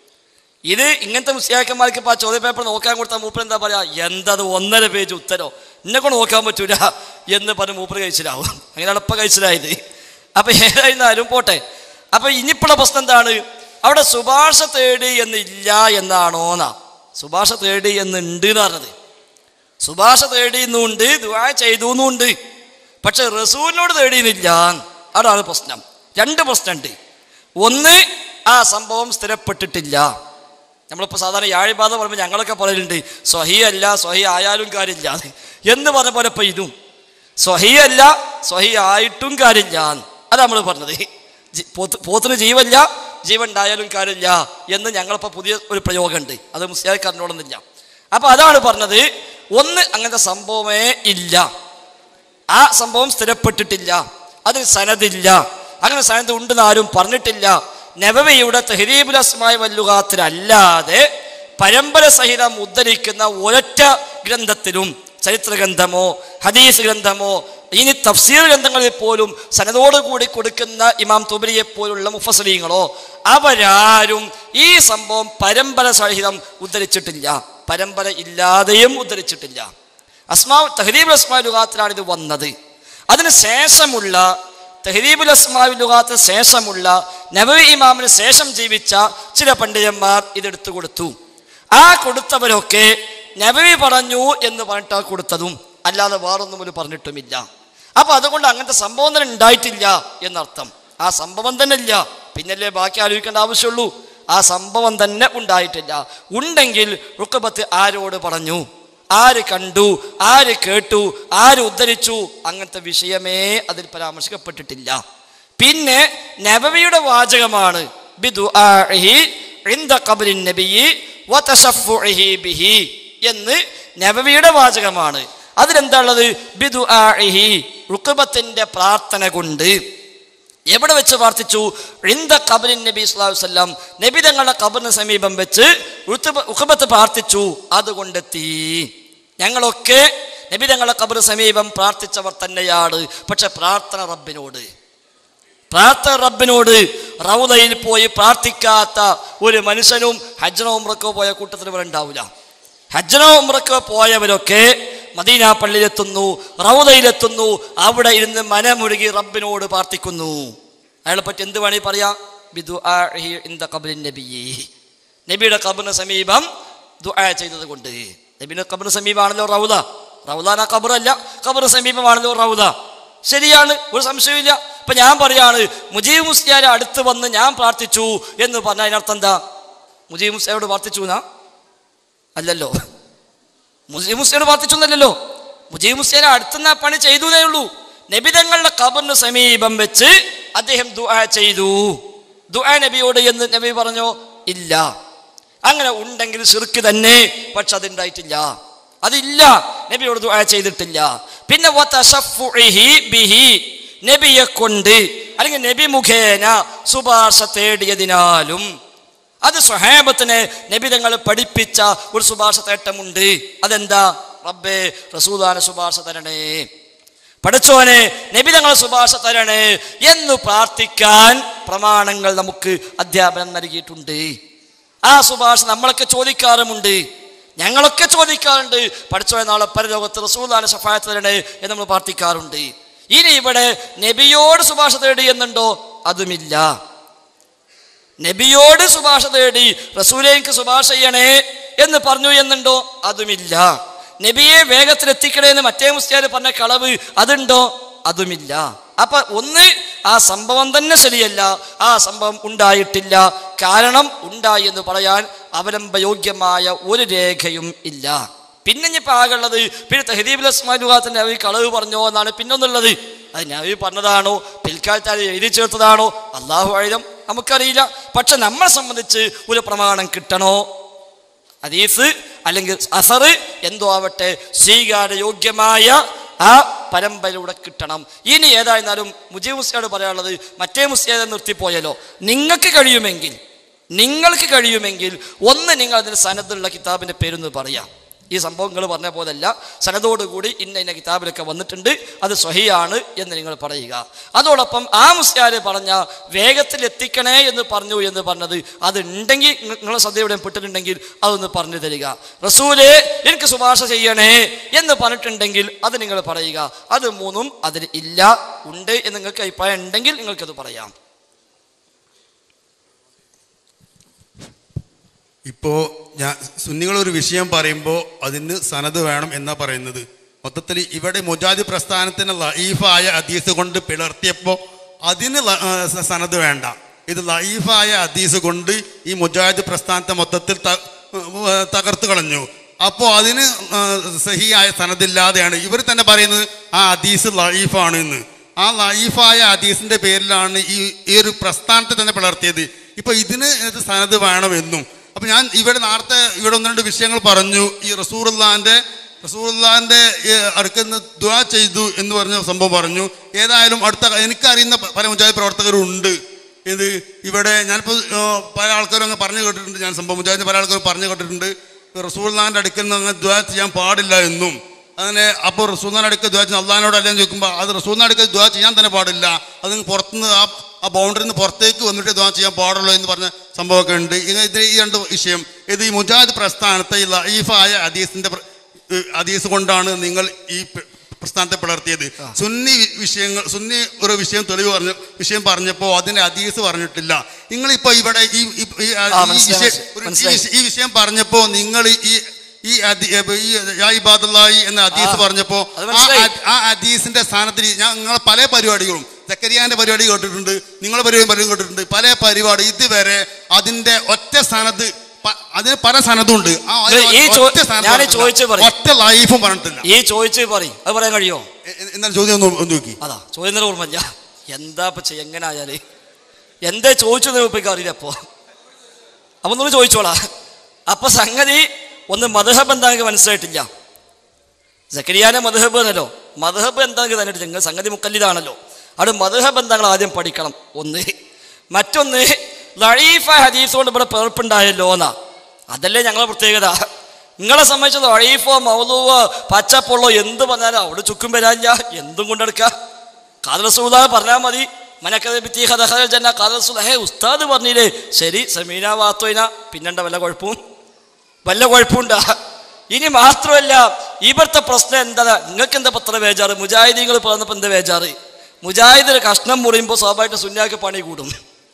ഇത് ഇങ്ങനത്തെ മുസ്ലിയാക്കന്മാർക്ക് ഇപ്പോൾ ആ ചോദ്യപേപ്പർ നോക്കാൻ കൊടുത്താൽ മൂപ്പർ എന്താ പറയുക എന്തത് ഒന്നര പേജ് ഉത്തരോ എന്നെ കൊണ്ട് നോക്കാൻ പറ്റൂല എന്ന് പറഞ്ഞ് മൂപ്പർ കഴിച്ചിലാവും അങ്ങനെ എളുപ്പം കഴിച്ചിലായത് അപ്പം ഏതായിരുന്നാലും പോട്ടെ അപ്പം ഇനിയിപ്പോഴുള്ള പ്രശ്നം എന്താണ് അവിടെ ശുപാർശ തേടി എന്നില്ല എന്നാണോന്നാ ശുപാർശ തേടി എന്നുണ്ട് എന്ന് പറഞ്ഞത് ശുപാർശ തേടിയുന്നുണ്ട് ദുആ ചെയ്തു എന്നുണ്ട് പക്ഷെ റസൂലിനോട് തേടിയുന്നില്ല അതാണ് പ്രശ്നം രണ്ട് പ്രശ്നമുണ്ട് ഒന്ന് ആ സംഭവം സ്ഥിരപ്പെട്ടിട്ടില്ല നമ്മളിപ്പോൾ സാധാരണ യാഴിബാധ പറയുമ്പോൾ ഞങ്ങളൊക്കെ പറയലുണ്ട് സ്വഹി അല്ല സ്വഹി ആയാലും കാര്യമില്ല എന്ന് പറഞ്ഞ പോലെ ഇപ്പം ഇതും സ്വഹി അല്ല സ്വഹി ആയിട്ടും കാര്യമില്ല അതാ നമ്മൾ പറഞ്ഞത് ജി- പോത്ത് പോത്തിന് ജീവല്ല ജീവൻ ഉണ്ടായാലും കാര്യമില്ല എന്ന് ഞങ്ങളിപ്പോൾ പുതിയ ഒരു പ്രയോഗമുണ്ട് അത് മുസ്ലിംകാരനോടൊന്നില്ല അപ്പോൾ അതാണ് പറഞ്ഞത് ഒന്ന് അങ്ങനത്തെ സംഭവമേ ഇല്ല ആ സംഭവം സ്ഥിരപ്പെട്ടിട്ടില്ല അതിന് സനദില്ല അങ്ങനെ സനത് ഉണ്ടെന്ന് ആരും പറഞ്ഞിട്ടില്ല നബവിയുടെ തെഹരീബുൽ അസ്മായ വല്ലുകാത്തിലല്ലാതെ പരമ്പര സഹിതം ഉദ്ധരിക്കുന്ന ഒരൊറ്റ ഗ്രന്ഥത്തിലും ചരിത്ര ഗ്രന്ഥമോ ഹദീസ് ഗ്രന്ഥമോ ഇനി തഫ്സീർ ഗ്രന്ഥങ്ങളിൽ പോലും സനതോട് കൂടി കൊടുക്കുന്ന ഇമാം തുബരിയെ പോലുള്ള മുഫസലീങ്ങളോ അവരാരും ഈ സംഭവം പരമ്പര സഹിതം ഉദ്ധരിച്ചിട്ടില്ല പരമ്പര ഇല്ലാതെയും ഉദ്ധരിച്ചിട്ടില്ല അസ്മാ തഹരീബുൽ അസ്മാ ലുഗാത്തിലാണ് ഇത് വന്നത് അതിന് ശേഷമുള്ള തഹരീബുൽ അസ്മാ ലുഗാത്തിന് ശേഷമുള്ള നബവി ഇമാമിന് ശേഷം ജീവിച്ച ചില പണ്ഡിതന്മാർ ഇതെടുത്തു കൊടുത്തു ആ കൊടുത്തവരൊക്കെ നബവി പറഞ്ഞു എന്ന് പറഞ്ഞിട്ടാ കൊടുത്തതും അല്ലാതെ വേറൊന്നും ഒരു പറഞ്ഞിട്ടുമില്ല അപ്പൊ അതുകൊണ്ട് അങ്ങനത്തെ സംഭവം തന്നെ ഉണ്ടായിട്ടില്ല എന്നർത്ഥം ആ സംഭവം തന്നെ ഇല്ല പിന്നല്ലേ ബാക്കി ആലോചിക്കേണ്ട ആവശ്യമുള്ളൂ ആ സംഭവം തന്നെ ഉണ്ടായിട്ടില്ല ഉണ്ടെങ്കിൽ റുക്കബത്ത് ആരോട് പറഞ്ഞു ആര് കണ്ടു ആര് കേട്ടു ആര് ഉദ്ധരിച്ചു അങ്ങനത്തെ വിഷയമേ അതിൽ പരാമർശിക്കപ്പെട്ടിട്ടില്ല പിന്നെ നബവിയുടെ വാചകമാണ് ബിദുആഇഹി ഇൻദ ഖബ്രിൻ നബിയി വതശഫുഇഹി ബിഹി എന്ന് നബവിയുടെ വാചകമാണ് അതിലെന്താണുള്ളത് ബിദുആഇഹി റുക്ബത്തിന്റെ പ്രാർത്ഥന കൊണ്ട് എവിടെ വെച്ച് പ്രാർത്ഥിച്ചു ഇന്ദ ഖബറിൻ നബി സ്വല്ലല്ലാഹു അലൈഹി വസല്ലം നബി തങ്ങളുടെ ഖബറിന് സമീപം വെച്ച് ഉത്ബ- ഉഖബത്ത് പ്രാർത്ഥിച്ചു അതുകൊണ്ടെത്തി ഞങ്ങളൊക്കെ നബി തങ്ങളുടെ ഖബർ സമീപം പ്രാർത്ഥിച്ചവർ തന്നെയാണ് പക്ഷെ പ്രാർത്ഥന റബ്ബിനോട് പ്രാർത്ഥന റബ്ബിനോട് റൗദയിൽ പോയി പ്രാർത്ഥിക്കാത്ത ഒരു മനുഷ്യനും ഹജ്ജനോ ഉമ്രക്കോ പോയ കൂട്ടത്തിൽ ഇവിടെ ഉണ്ടാവില്ല ഹജ്ജനോ ഉമ്രക്കോ പോയവരൊക്കെ മദീന പള്ളിയിലെത്തുന്നു റൗദയിലെത്തുന്നു അവിടെ ഇരുന്ന് മനമുരുകി റബ്ബിനോട് പ്രാർത്ഥിക്കുന്നു അയാളെ പറ്റി എന്ത് വേണമെങ്കിൽ പറയാം ബിദുആഇഹി ഇൻദ ഖബ്രിൻ നബിയ്യി. നബിയുടെ ഖബറിന് സമീപം ദുആ ചെയ്തത് കൊണ്ട് നബിയുടെ ഖബറിന് സമീപമാണല്ലോ റൗദ റൗദാന ഖബറല്ല ഖബറിന് സമീപമാണല്ലോ റൗദ ശരിയാണ് ഒരു സംശയമില്ല ഇപ്പൊ ഞാൻ പറയാണ് മുജീബ് മുസ്ലിയാരെ അടുത്ത് വന്ന് ഞാൻ പ്രാർത്ഥിച്ചു എന്ന് പറഞ്ഞാൽ അതിനർത്ഥം എന്താ മുജീബ് മുസ്ലിയാരോട് പ്രാർത്ഥിച്ചു എന്നാ അല്ലല്ലോ മുജീബ് മുസ്ലിയോട് പ്രാർത്ഥിച്ചു എന്നല്ലല്ലോ മുജീബ് മുസ്ലിയാരെ അടുത്തുനിന്ന് ആ പണി ചെയ്തു എന്നേ ഉള്ളൂ നബിതങ്ങളുടെ ഖബറിന് സമീപം വെച്ച് അദ്ദേഹം ദുആ ചെയ്തു ദുആ നബിയോട് എന്ന് നബി പറഞ്ഞോ ഇല്ല അങ്ങനെ ഉണ്ടെങ്കിൽ ശിർക്ക് തന്നെ പക്ഷെ അതുണ്ടായിട്ടില്ല അതില്ല നബിയോട് ദുആ ചെയ്തിട്ടില്ല പിന്നെ വതശഫുഇഹി ബിഹി നബിയെ കൊണ്ട് അല്ലെങ്കിൽ നബി മുഖേന ശുപാർശ തേടിയതിനാലും അത് സ്വഹാബത്തിന് നബി തങ്ങൾ പഠിപ്പിച്ച ഒരു ശുപാർശ തേട്ടമുണ്ട് അതെന്താ റബ്ബേ റസൂദാന ശുപാർശ തരണേ പഠിച്ചോനെ നബി തങ്ങളെ ശുപാർശ തരണേ എന്ന് പ്രാർത്ഥിക്കാൻ പ്രമാണങ്ങൾ നമുക്ക് അധ്യാപനം നൽകിയിട്ടുണ്ട് ആ ശുപാർശ നമ്മളൊക്കെ ചോദിക്കാറുമുണ്ട് ഞങ്ങളൊക്കെ ചോദിക്കാറുണ്ട് പഠിച്ചോനെ നാളെ പരലോകത്ത് റസൂദാന സഫായത്ത് തരണേ എന്ന് നമ്മൾ പ്രാർത്ഥിക്കാറുണ്ട് ഇനി ഇവിടെ നബിയോട് ശുപാർശ തേടി എന്നുണ്ടോ അതുമില്ല നബിയോട് ശുപാർശ തേടി റസൂലേക്ക് ശുപാർശ ചെയ്യണേ എന്ന് പറഞ്ഞു എന്നുണ്ടോ അതുമില്ല നബിയെ വേഗത്തിൽ എത്തിക്കണേ എന്ന് മറ്റേ മുസ്ലിയാർ പറഞ്ഞ കളവ് അതുണ്ടോ അതുമില്ല അപ്പൊ ഒന്ന് ആ സംഭവം തന്നെ ശരിയല്ല ആ സംഭവം ഉണ്ടായിട്ടില്ല കാരണം ഉണ്ടായി എന്ന് പറയാൻ അവലംബയോഗ്യമായ ഒരു രേഖയും ഇല്ല പിന്നെ ഇനിയിപ്പോ ആകുള്ളത് പിന്നെ തെഹദീബുൽ അസ്മാലുഹാത്തിന്റെ അവർ കളവ് പറഞ്ഞോ എന്നാണ് പിന്നൊന്നുള്ളത് അത് നബി പറഞ്ഞതാണോ പിൽക്കാലത്ത് അത് എഴുതി ചേർത്തതാണോ അള്ളാഹു ആയുധം നമുക്കറിയില്ല പക്ഷെ നമ്മളെ സംബന്ധിച്ച് ഒരു പ്രമാണം കിട്ടണോ ഹദീസ് അല്ലെങ്കിൽ അസർ എന്തോ ആവട്ടെ സ്വീകാര്യയോഗ്യമായ ആ പരമ്പരയിലൂടെ കിട്ടണം ഇനി ഏതായിരുന്നാലും മുജീബ് മുസ്ലിയോട് പറയാനുള്ളത് മറ്റേ മുസ്ലിയെ നിർത്തിപ്പോയല്ലോ നിങ്ങൾക്ക് കഴിയുമെങ്കിൽ നിങ്ങൾക്ക് കഴിയുമെങ്കിൽ ഒന്ന് നിങ്ങൾ അതിന് സനദുള്ള കിതാബിൻ്റെ പേരൊന്ന് പറയാം ഈ സംഭവങ്ങൾ പറഞ്ഞ പോലല്ല സനദോടുകൂടി ഇന്ന ഇന്ന കിതാബിലൊക്കെ വന്നിട്ടുണ്ട് അത് സ്വഹിയാണ് എന്ന് നിങ്ങൾ പറയുക അതോടൊപ്പം ആ മുസ്ലിയാർ പറഞ്ഞ വേഗത്തിൽ എത്തിക്കണേ എന്ന് പറഞ്ഞു എന്ന് പറഞ്ഞത് അത് ഉണ്ടെങ്കിൽ നിങ്ങ- നിങ്ങളെ ശ്രദ്ധയുടെ പെട്ടിട്ടുണ്ടെങ്കിൽ അതൊന്ന് പറഞ്ഞു തരിക റസൂലേ എനിക്ക് ശുപാർശ ചെയ്യണേ എന്ന് പറഞ്ഞിട്ടുണ്ടെങ്കിൽ അത് നിങ്ങൾ പറയുക അത് മൂന്നും അതിൽ ഇല്ല ഉണ്ട് എന്ന് നിങ്ങൾക്ക് അഭിപ്രായം ഉണ്ടെങ്കിൽ നിങ്ങൾക്കത് പറയാം ഇപ്പോൾ ഞാൻ സുന്നികൾ ഒരു വിഷയം പറയുമ്പോൾ അതിന് സനത് വേണം എന്നാ പറയുന്നത് മൊത്തത്തിൽ ഇവിടെ മുജാദി പ്രസ്ഥാനത്തിന് ലൈഫായ ഹദീസ് കൊണ്ട് പിളർത്തിയപ്പോൾ അതിന് ല- ആ, സ- സനത് വേണ്ട ഇത് ലൈഫായ ഹദീസ് കൊണ്ട് ഈ മുജാഹിദ് പ്രസ്ഥാനത്തെ മൊത്തത്തിൽ ത- ഉം, തകർത്ത് കളഞ്ഞു അപ്പോൾ അതിന് ആ, സഹിയായ സനദില്ലാതെയാണ് ഇവർ തന്നെ പറയുന്നത് ആ ഹദീസ് ലൈഫാണ് എന്ന് ആ ലൈഫായ ഹദീസിന്റെ പേരിലാണ് ഈ ഈ ഒരു പ്രസ്ഥാനത്തെ തന്നെ പിളർത്തിയത് ഇപ്പൊ ഇതിന് ഇത് സനത് വേണമെന്നും അപ്പൊ ഞാൻ ഇവിടെ നേരത്തെ ഇവിടെ ഒന്ന് രണ്ട് വിഷയങ്ങൾ പറഞ്ഞു ഈ റസൂറുല്ലാന്റെ റസൂറുല്ലാന്റെ അടുക്കുന്ന ദ്വാ ചെയ്തു എന്ന് പറഞ്ഞ സംഭവം പറഞ്ഞു ഏതായാലും അടുത്ത എനിക്കറിയുന്ന പ- പല മുജാഹിദ് പ്രവർത്തകരുണ്ട് ഇത് ഇവിടെ ഞാനിപ്പോൾ പല ആൾക്കാരും അങ്ങ് പറഞ്ഞു കേട്ടിട്ടുണ്ട് ഞാൻ സംഭവം മുജാഹിദ് പല ആൾക്കാരും പറഞ്ഞു കേട്ടിട്ടുണ്ട് റസൂർലാൻ്റെ അടുക്കൽ നിന്ന് അങ്ങ് ദ്വാ ചെയ്യാൻ പാടില്ല എന്നും അങ്ങനെ അപ്പോൾ റസൂലിൻ്റെ അടുക്കൽ ദ്വാ ചെയ്യാൻ അള്ളഹാനോട് അല്ലെന്ന് ചോദിക്കുമ്പോൾ അത് റസൂലിൻ്റെ അടുക്കൽ ദ്വാ ചെയ്യാൻ തന്നെ പാടില്ല അത് പുറത്തുനിന്ന് ആ ആ ബൗണ്ടറിയിൽ നിന്ന് പുറത്തേക്ക് വന്നിട്ട് ദ്വാ ചെയ്യാൻ പാടുള്ളൂ എന്ന് പറഞ്ഞ സംഭവമൊക്കെ ഉണ്ട് ഇങ്ങനെ ഇത് ഈ രണ്ട് വിഷയം ഇത് ഈ മുജാഹിദ് പ്രസ്ഥാനത്തെ ഈ ലൈഫായ ഹദീസിൻ്റെ പ്ര- ഏഹ് ഹദീസ് കൊണ്ടാണ് നിങ്ങൾ ഈ പ്ര- പ്രസ്ഥാനത്തെ പിളർത്തിയത് സുന്നി വി- വിഷയങ്ങൾ സുന്നി ഒരു വിഷയം തെളിവ് പറഞ്ഞ വിഷയം പറഞ്ഞപ്പോൾ അതിന്റെ ഹദീസ് പറഞ്ഞിട്ടില്ല നിങ്ങളിപ്പോ ഇവിടെ ഈ ഈ- ഈ ആ, ഈ മനസ്സിലായി, വിഷയം ഒരു ഈ മനസ്സിലായി. വിഷ- ഈ വിഷയം പറഞ്ഞപ്പോ നിങ്ങൾ ഈ ഈ അദി- ഏ, ഈ യാ ഇബാദുല്ലാഹി എന്ന ഹദീസ് ആ, പറഞ്ഞപ്പോ അത് ആ മനസ്സിലായി. ഹദ്- ആ ഹദീസിന്റെ സ്ഥാനത്തിൽ ഞാൻ നിങ്ങളെ പല പരിപാടികളും സക്കരിയാന്റെ പരിപാടി കേട്ടിട്ടുണ്ട് നിങ്ങളെ പരിപാടി പരിപാടി കേട്ടിട്ടുണ്ട് പല പരിപാടി ഇതുവരെ അതിന്റെ ഒറ്റ സ്ഥാനത്ത് പ- അതിന് പല സ്ഥാനത്തുണ്ട് ആ ഒരു ഈ ചോ- ഒറ്റ സ്ഥാനത്ത് ഞാനീ പറഞ്ഞിട്ടില്ല. ചോദിച്ച് പറയും. ഒറ്റ ലൈഫും പറഞ്ഞിട്ടില്ല ഈ ചോദിച്ച് പറയും അത് പറയാൻ കഴിയോ എ- എ- എന്നാൽ ചോദ്യം ഒന്ന് ഒന്ന് നോക്കി അതാ ചോദ്യം ഓർമ്മയില്ല എന്താ ഇപ്പൊ ചെയ്യ എങ്ങനെ ആയാല് എന്താ ചോദിച്ചത് ഇപ്പൊ അറിയില്ല അപ്പോ അപ്പൊ ഒന്ന് ചോദിച്ചോളാ അപ്പൊ സംഗതി ഒന്ന് മധുഹബ് എന്താണെന്ന് മനസ്സിലായിട്ടില്ല സക്കരിയാനെ മധുഹബ് എന്നല്ലോ മധുഹബ് എന്താണെന്ന് തന്നിട്ട് നിങ്ങൾ സംഗതി മുക്കല്ലിതാണല്ലോ അവിടെ മധുഹബ് എന്താങ്ങൾ ആദ്യം പഠിക്കണം ഒന്ന് മറ്റൊന്ന് ലഴീഫ ഹദീസ് കൊണ്ട് ഇവിടെ പിറപ്പുണ്ടായല്ലോ എന്നാ അതല്ലേ ഞങ്ങളെ പ്രത്യേകത നിങ്ങളെ സംബന്ധിച്ച് ലഴീഫോ മൗലൂവോ പച്ചപ്പുള്ളോ എന്ത് പറഞ്ഞാലും അവിടെ ചുക്കും വരാനില്ല എന്തും കൊണ്ടെടുക്കുക കാതലസൂദ പറഞ്ഞാൽ മതി മനക്കത് ഭിത്തി ഹദഹൽ ജന്ന കാതലസൂദ ഹേ ഉസ്താദ് പറഞ്ഞില്ലേ ശരി സമീന വാത്തോയിന പിന്നെണ്ട വല്ല കുഴപ്പവും വല്ല കുഴപ്പമുണ്ടാ ഇനി മാത്രമല്ല ഇവിടുത്തെ പ്രശ്നം എന്താ നിങ്ങൾക്ക് എന്താ പത്ര ബേജാറ് മുജാഹിദീങ്ങൾ പറഞ്ഞപ്പോൾ എന്താ ബേജാറ് മുജാഹിദിന് കഷ്ണം മുറിയുമ്പോൾ സ്വാഭാവികമായിട്ട് സുന്യാക്ക് പണി കൂടും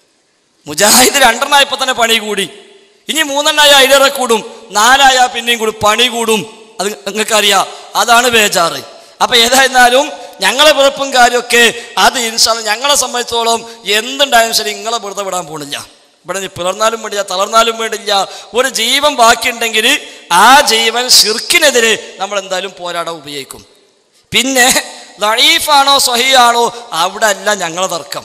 മുജാഹിദ് രണ്ടെണ്ണായപ്പോൾ തന്നെ പണി കൂടി ഇനി മൂന്നെണ്ണായ അതിലേറെ കൂടും നാലായ പിന്നെയും കൂടും പണി കൂടും അത് നിങ്ങൾക്കറിയാം അതാണ് ബേജാറ് അപ്പൊ ഏതായിരുന്നാലും ഞങ്ങളെ വെറുപ്പും കാര്യമൊക്കെ അത് ഇൻഷാല് ഞങ്ങളെ സംബന്ധിച്ചോളം എന്തുണ്ടായാലും ശരി നിങ്ങളെ വെറുതെ വിടാൻ പോണില്ല ഇവിടെ നീ പിളർന്നാലും വേണ്ടില്ല തളർന്നാലും വേണ്ടില്ല ഒരു ജീവൻ ബാക്കിയുണ്ടെങ്കിൽ ആ ജീവൻ ഷിർക്കിനെതിരെ നമ്മൾ എന്തായാലും പോരാടാൻ ഉപയോഗിക്കും പിന്നെ ലഴീഫാണോ സ്വഹിയാണോ അവിടെ അല്ല ഞങ്ങളെ തർക്കം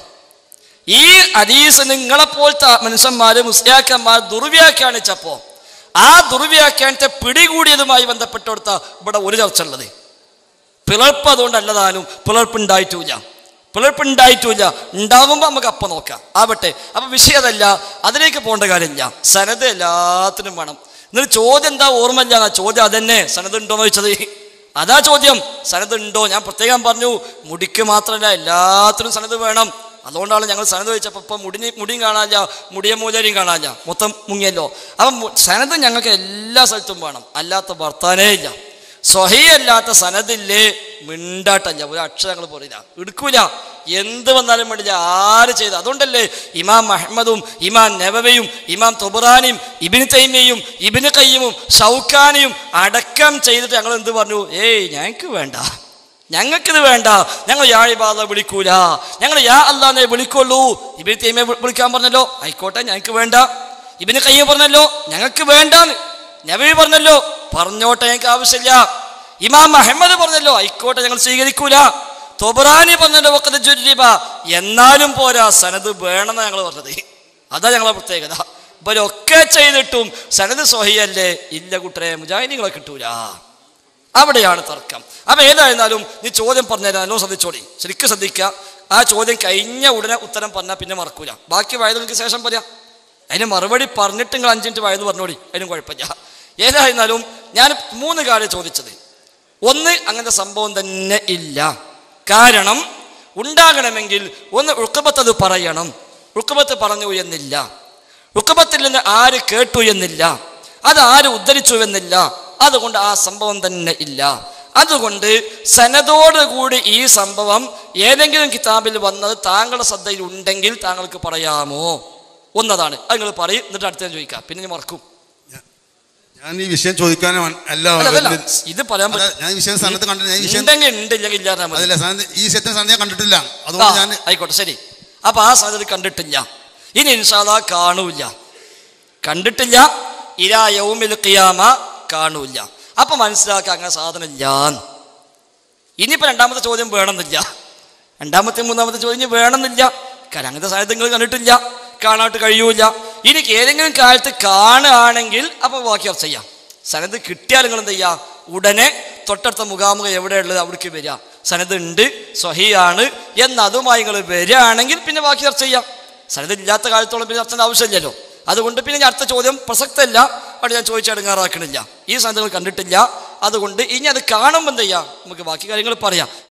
ഈ ഹദീസ് നിങ്ങളെപ്പോലത്തെ മനുഷ്യന്മാര് മുസ്ലിയാക്കന്മാർ ദുർവ്യാഖ്യാനിച്ചപ്പോ ആ ദുർവ്യാഖ്യാനത്തെ പിടികൂടിയതുമായി ബന്ധപ്പെട്ടെടുത്ത ഇവിടെ ഒരു ചർച്ച ഉള്ളത് പിളർപ്പ് അതുകൊണ്ടല്ലതാനും പിളർപ്പ് ഉണ്ടായിട്ടില്ല പിളർപ്പ് ഉണ്ടായിട്ടില്ല ഉണ്ടാകുമ്പോൾ നമുക്ക് അപ്പം നോക്കാം ആവട്ടെ അപ്പം വിഷയം അതല്ല അതിലേക്ക് പോകേണ്ട കാര്യമില്ല സനത് എല്ലാത്തിനും വേണം എന്നിട്ട് ചോദ്യം എന്താ ഓർമ്മയില്ല ചോദ്യം അതന്നെ സനത് ഉണ്ടോ എന്ന് ചോദിച്ചത് അതാ ചോദ്യം സനത് ഉണ്ടോ ഞാൻ പ്രത്യേകം പറഞ്ഞു മുടിക്ക് മാത്രമല്ല എല്ലാത്തിനും സനത് വേണം അതുകൊണ്ടാണ് ഞങ്ങൾ സനത് ചോദിച്ചപ്പോൾ ഇപ്പം മുടിഞ്ഞ് മുടിയും കാണാനില്ല മുടിയ മൂലരിയും കാണാനില്ല മൊത്തം മുങ്ങിയല്ലോ അപ്പം മു- സനത് ഞങ്ങൾക്ക് എല്ലാ സ്ഥലത്തും വേണം അല്ലാത്ത വർത്താനേ ഇല്ല സ്വഹീയല്ലാത്ത സനദില്ലേ മിണ്ടാട്ടല്ല ഒരു അക്ഷരങ്ങൾ പറയില്ല എടുക്കൂല എന്ത് വന്നാലും വേണ്ടില്ല ആര് ചെയ്ത് അതുകൊണ്ടല്ലേ ഇമാം അഹമ്മദും ഇമാം നബവയും ഇമാം തൊബറാനിയും ഇബിന് തൈമയും ഇബിന് കയ്യമും ഷൗക്കാനിയും അടക്കം ചെയ്തിട്ട് ഞങ്ങൾ എന്ത് പറഞ്ഞു ഏയ് ഞങ്ങൾക്ക് വേണ്ട ഞങ്ങൾക്കിത് വേണ്ട ഞങ്ങൾ യാ ഇബാദ വിളിക്കൂല ഞങ്ങൾ യാ അല്ലാന്നെ വിളിക്കുള്ളൂ ഇബിന് തൈമയെ വി- വിളിക്കാൻ പറഞ്ഞല്ലോ ആയിക്കോട്ടെ ഞങ്ങൾക്ക് വേണ്ട ഇബിന് കയ്യം പറഞ്ഞല്ലോ ഞങ്ങൾക്ക് വേണ്ടാന്ന് നബി പറഞ്ഞല്ലോ പറഞ്ഞോട്ടെ ഞങ്ങൾക്ക് ആവശ്യമില്ല ഇമാം അഹമ്മദ് പറഞ്ഞല്ലോ ആയിക്കോട്ടെ ഞങ്ങൾ സ്വീകരിക്കൂല തൊബറാനി പറഞ്ഞല്ലോ വക്കത്ത് ജുരിബ എന്നാലും പോരാ സനത് വേണമെന്ന് ഞങ്ങൾ പറഞ്ഞത് അതാ ഞങ്ങളെ പ്രത്യേകത ഇവരൊക്കെ ചെയ്തിട്ടും സനത് സ്വഹിയല്ലേ ഇല്ല കുട്ടരെ മുജാഹിദികളെ കിട്ടൂല അവിടെയാണ് തർക്കം അപ്പൊ ഏതായിരുന്നാലും നീ ചോദ്യം പറഞ്ഞുതരാനോ ശ്രദ്ധിച്ചോളി ശരിക്കും ശ്രദ്ധിക്കുക ആ ചോദ്യം കഴിഞ്ഞ ഉടനെ ഉത്തരം പറഞ്ഞാൽ പിന്നെ മറക്കൂല ബാക്കി വയതുകൾക്ക് ശേഷം പറയാം അതിന് മറുപടി പറഞ്ഞിട്ട് നിങ്ങൾ അഞ്ച് മിനിറ്റ് വയത് പറഞ്ഞോളി അതിനും കുഴപ്പമില്ല ഏതായിരുന്നാലും ഞാൻ മൂന്ന് കാര്യം ചോദിച്ചത് ഒന്ന് അങ്ങനത്തെ സംഭവം തന്നെ ഇല്ല കാരണം ഉണ്ടാകണമെങ്കിൽ ഒന്ന് ഉൾക്കബത്ത് അത് പറയണം ഉൾക്കബത്ത് പറഞ്ഞു എന്നില്ല ഉൾക്കബത്തിൽ നിന്ന് ആര് കേട്ടു എന്നില്ല അത് ആര് ഉദ്ധരിച്ചു എന്നില്ല അതുകൊണ്ട് ആ സംഭവം തന്നെ ഇല്ല അതുകൊണ്ട് സനതോടുകൂടി ഈ സംഭവം ഏതെങ്കിലും കിതാബിൽ വന്നത് താങ്കളുടെ ശ്രദ്ധയിൽ ഉണ്ടെങ്കിൽ താങ്കൾക്ക് പറയാമോ ഒന്നതാണ് അത് നിങ്ങൾ പറയും എന്നിട്ട് അടുത്ത ചോദിക്കാം പിന്നെ ഞാൻ മറക്കും ഞാൻ ഈ വിഷയം ചോദിക്കാനും അല്ല അല്ല, അതല്ല, വരുന്നത്. ഇത് പറയാൻ അല്ല, ഞാൻ ഈ വിഷയം സ്ഥാനത്ത് കണ്ടില്ല ഞാൻ ഈ വിഷയം ഉണ്ടെങ്കിൽ ഉണ്ട് ഇല്ലെങ്കിൽ ഇല്ലാതെ മതി അതല്ല സ്ഥാനത്ത് ഈ വിഷയത്തിന് സ്ഥാനത്ത് ഞാൻ കണ്ടിട്ടില്ല ആ, അതുകൊണ്ട് ഞാൻ ആയിക്കോട്ടെ ശരി അപ്പൊ ആ സാധ്യത കണ്ടിട്ടില്ല ഇനി ഇൻഷാല്ല കാണൂല കണ്ടിട്ടില്ല ഇലാ യൗമിൽ ഖിയാമ കാണൂല അപ്പൊ മനസ്സിലാക്കുക അങ്ങനെ സാധനം ഇല്ല ഇനിയിപ്പോ രണ്ടാമത്തെ ചോദ്യം വേണമെന്നില്ല രണ്ടാമത്തെ മൂന്നാമത്തെ ചോദ്യം ഇനി വേണമെന്നില്ല കാരണം അങ്ങനത്തെ സാധ്യത നിങ്ങൾ കണ്ടിട്ടില്ല കാണാട്ട് കഴിയൂല ഇനി ഏതെങ്കിലും കാലത്ത് കാണുകയാണെങ്കിൽ അപ്പൊ ബാക്കി ചർച്ച ചെയ്യാം സനത് കിട്ടിയാൽ നിങ്ങൾ എന്ത് ചെയ്യുക ഉടനെ തൊട്ടടുത്ത മുഖാമുഖം എവിടെയുള്ളത് അവിടേക്ക് വരിക സനത് ഉണ്ട് സ്വഹിയാണ് എന്ന് അതുമായി നിങ്ങൾ വരികയാണെങ്കിൽ പിന്നെ ബാക്കി ചർച്ച ചെയ്യാം സനത് ഇല്ലാത്ത കാലത്തോളം പിന്നെ ചർച്ചയുടെ ആവശ്യമില്ലല്ലോ അതുകൊണ്ട് പിന്നെ ഞാൻ അടുത്ത ചോദ്യം പ്രസക്തമല്ല അവിടെ ഞാൻ ചോദിച്ചടങ്ങാറാക്കണില്ല ഈ സാധനങ്ങൾ കണ്ടിട്ടില്ല അതുകൊണ്ട് ഇനി അത് കാണുമ്പോൾ എന്ത് ചെയ്യാം നമുക്ക് ബാക്കി കാര്യങ്ങൾ പറയാം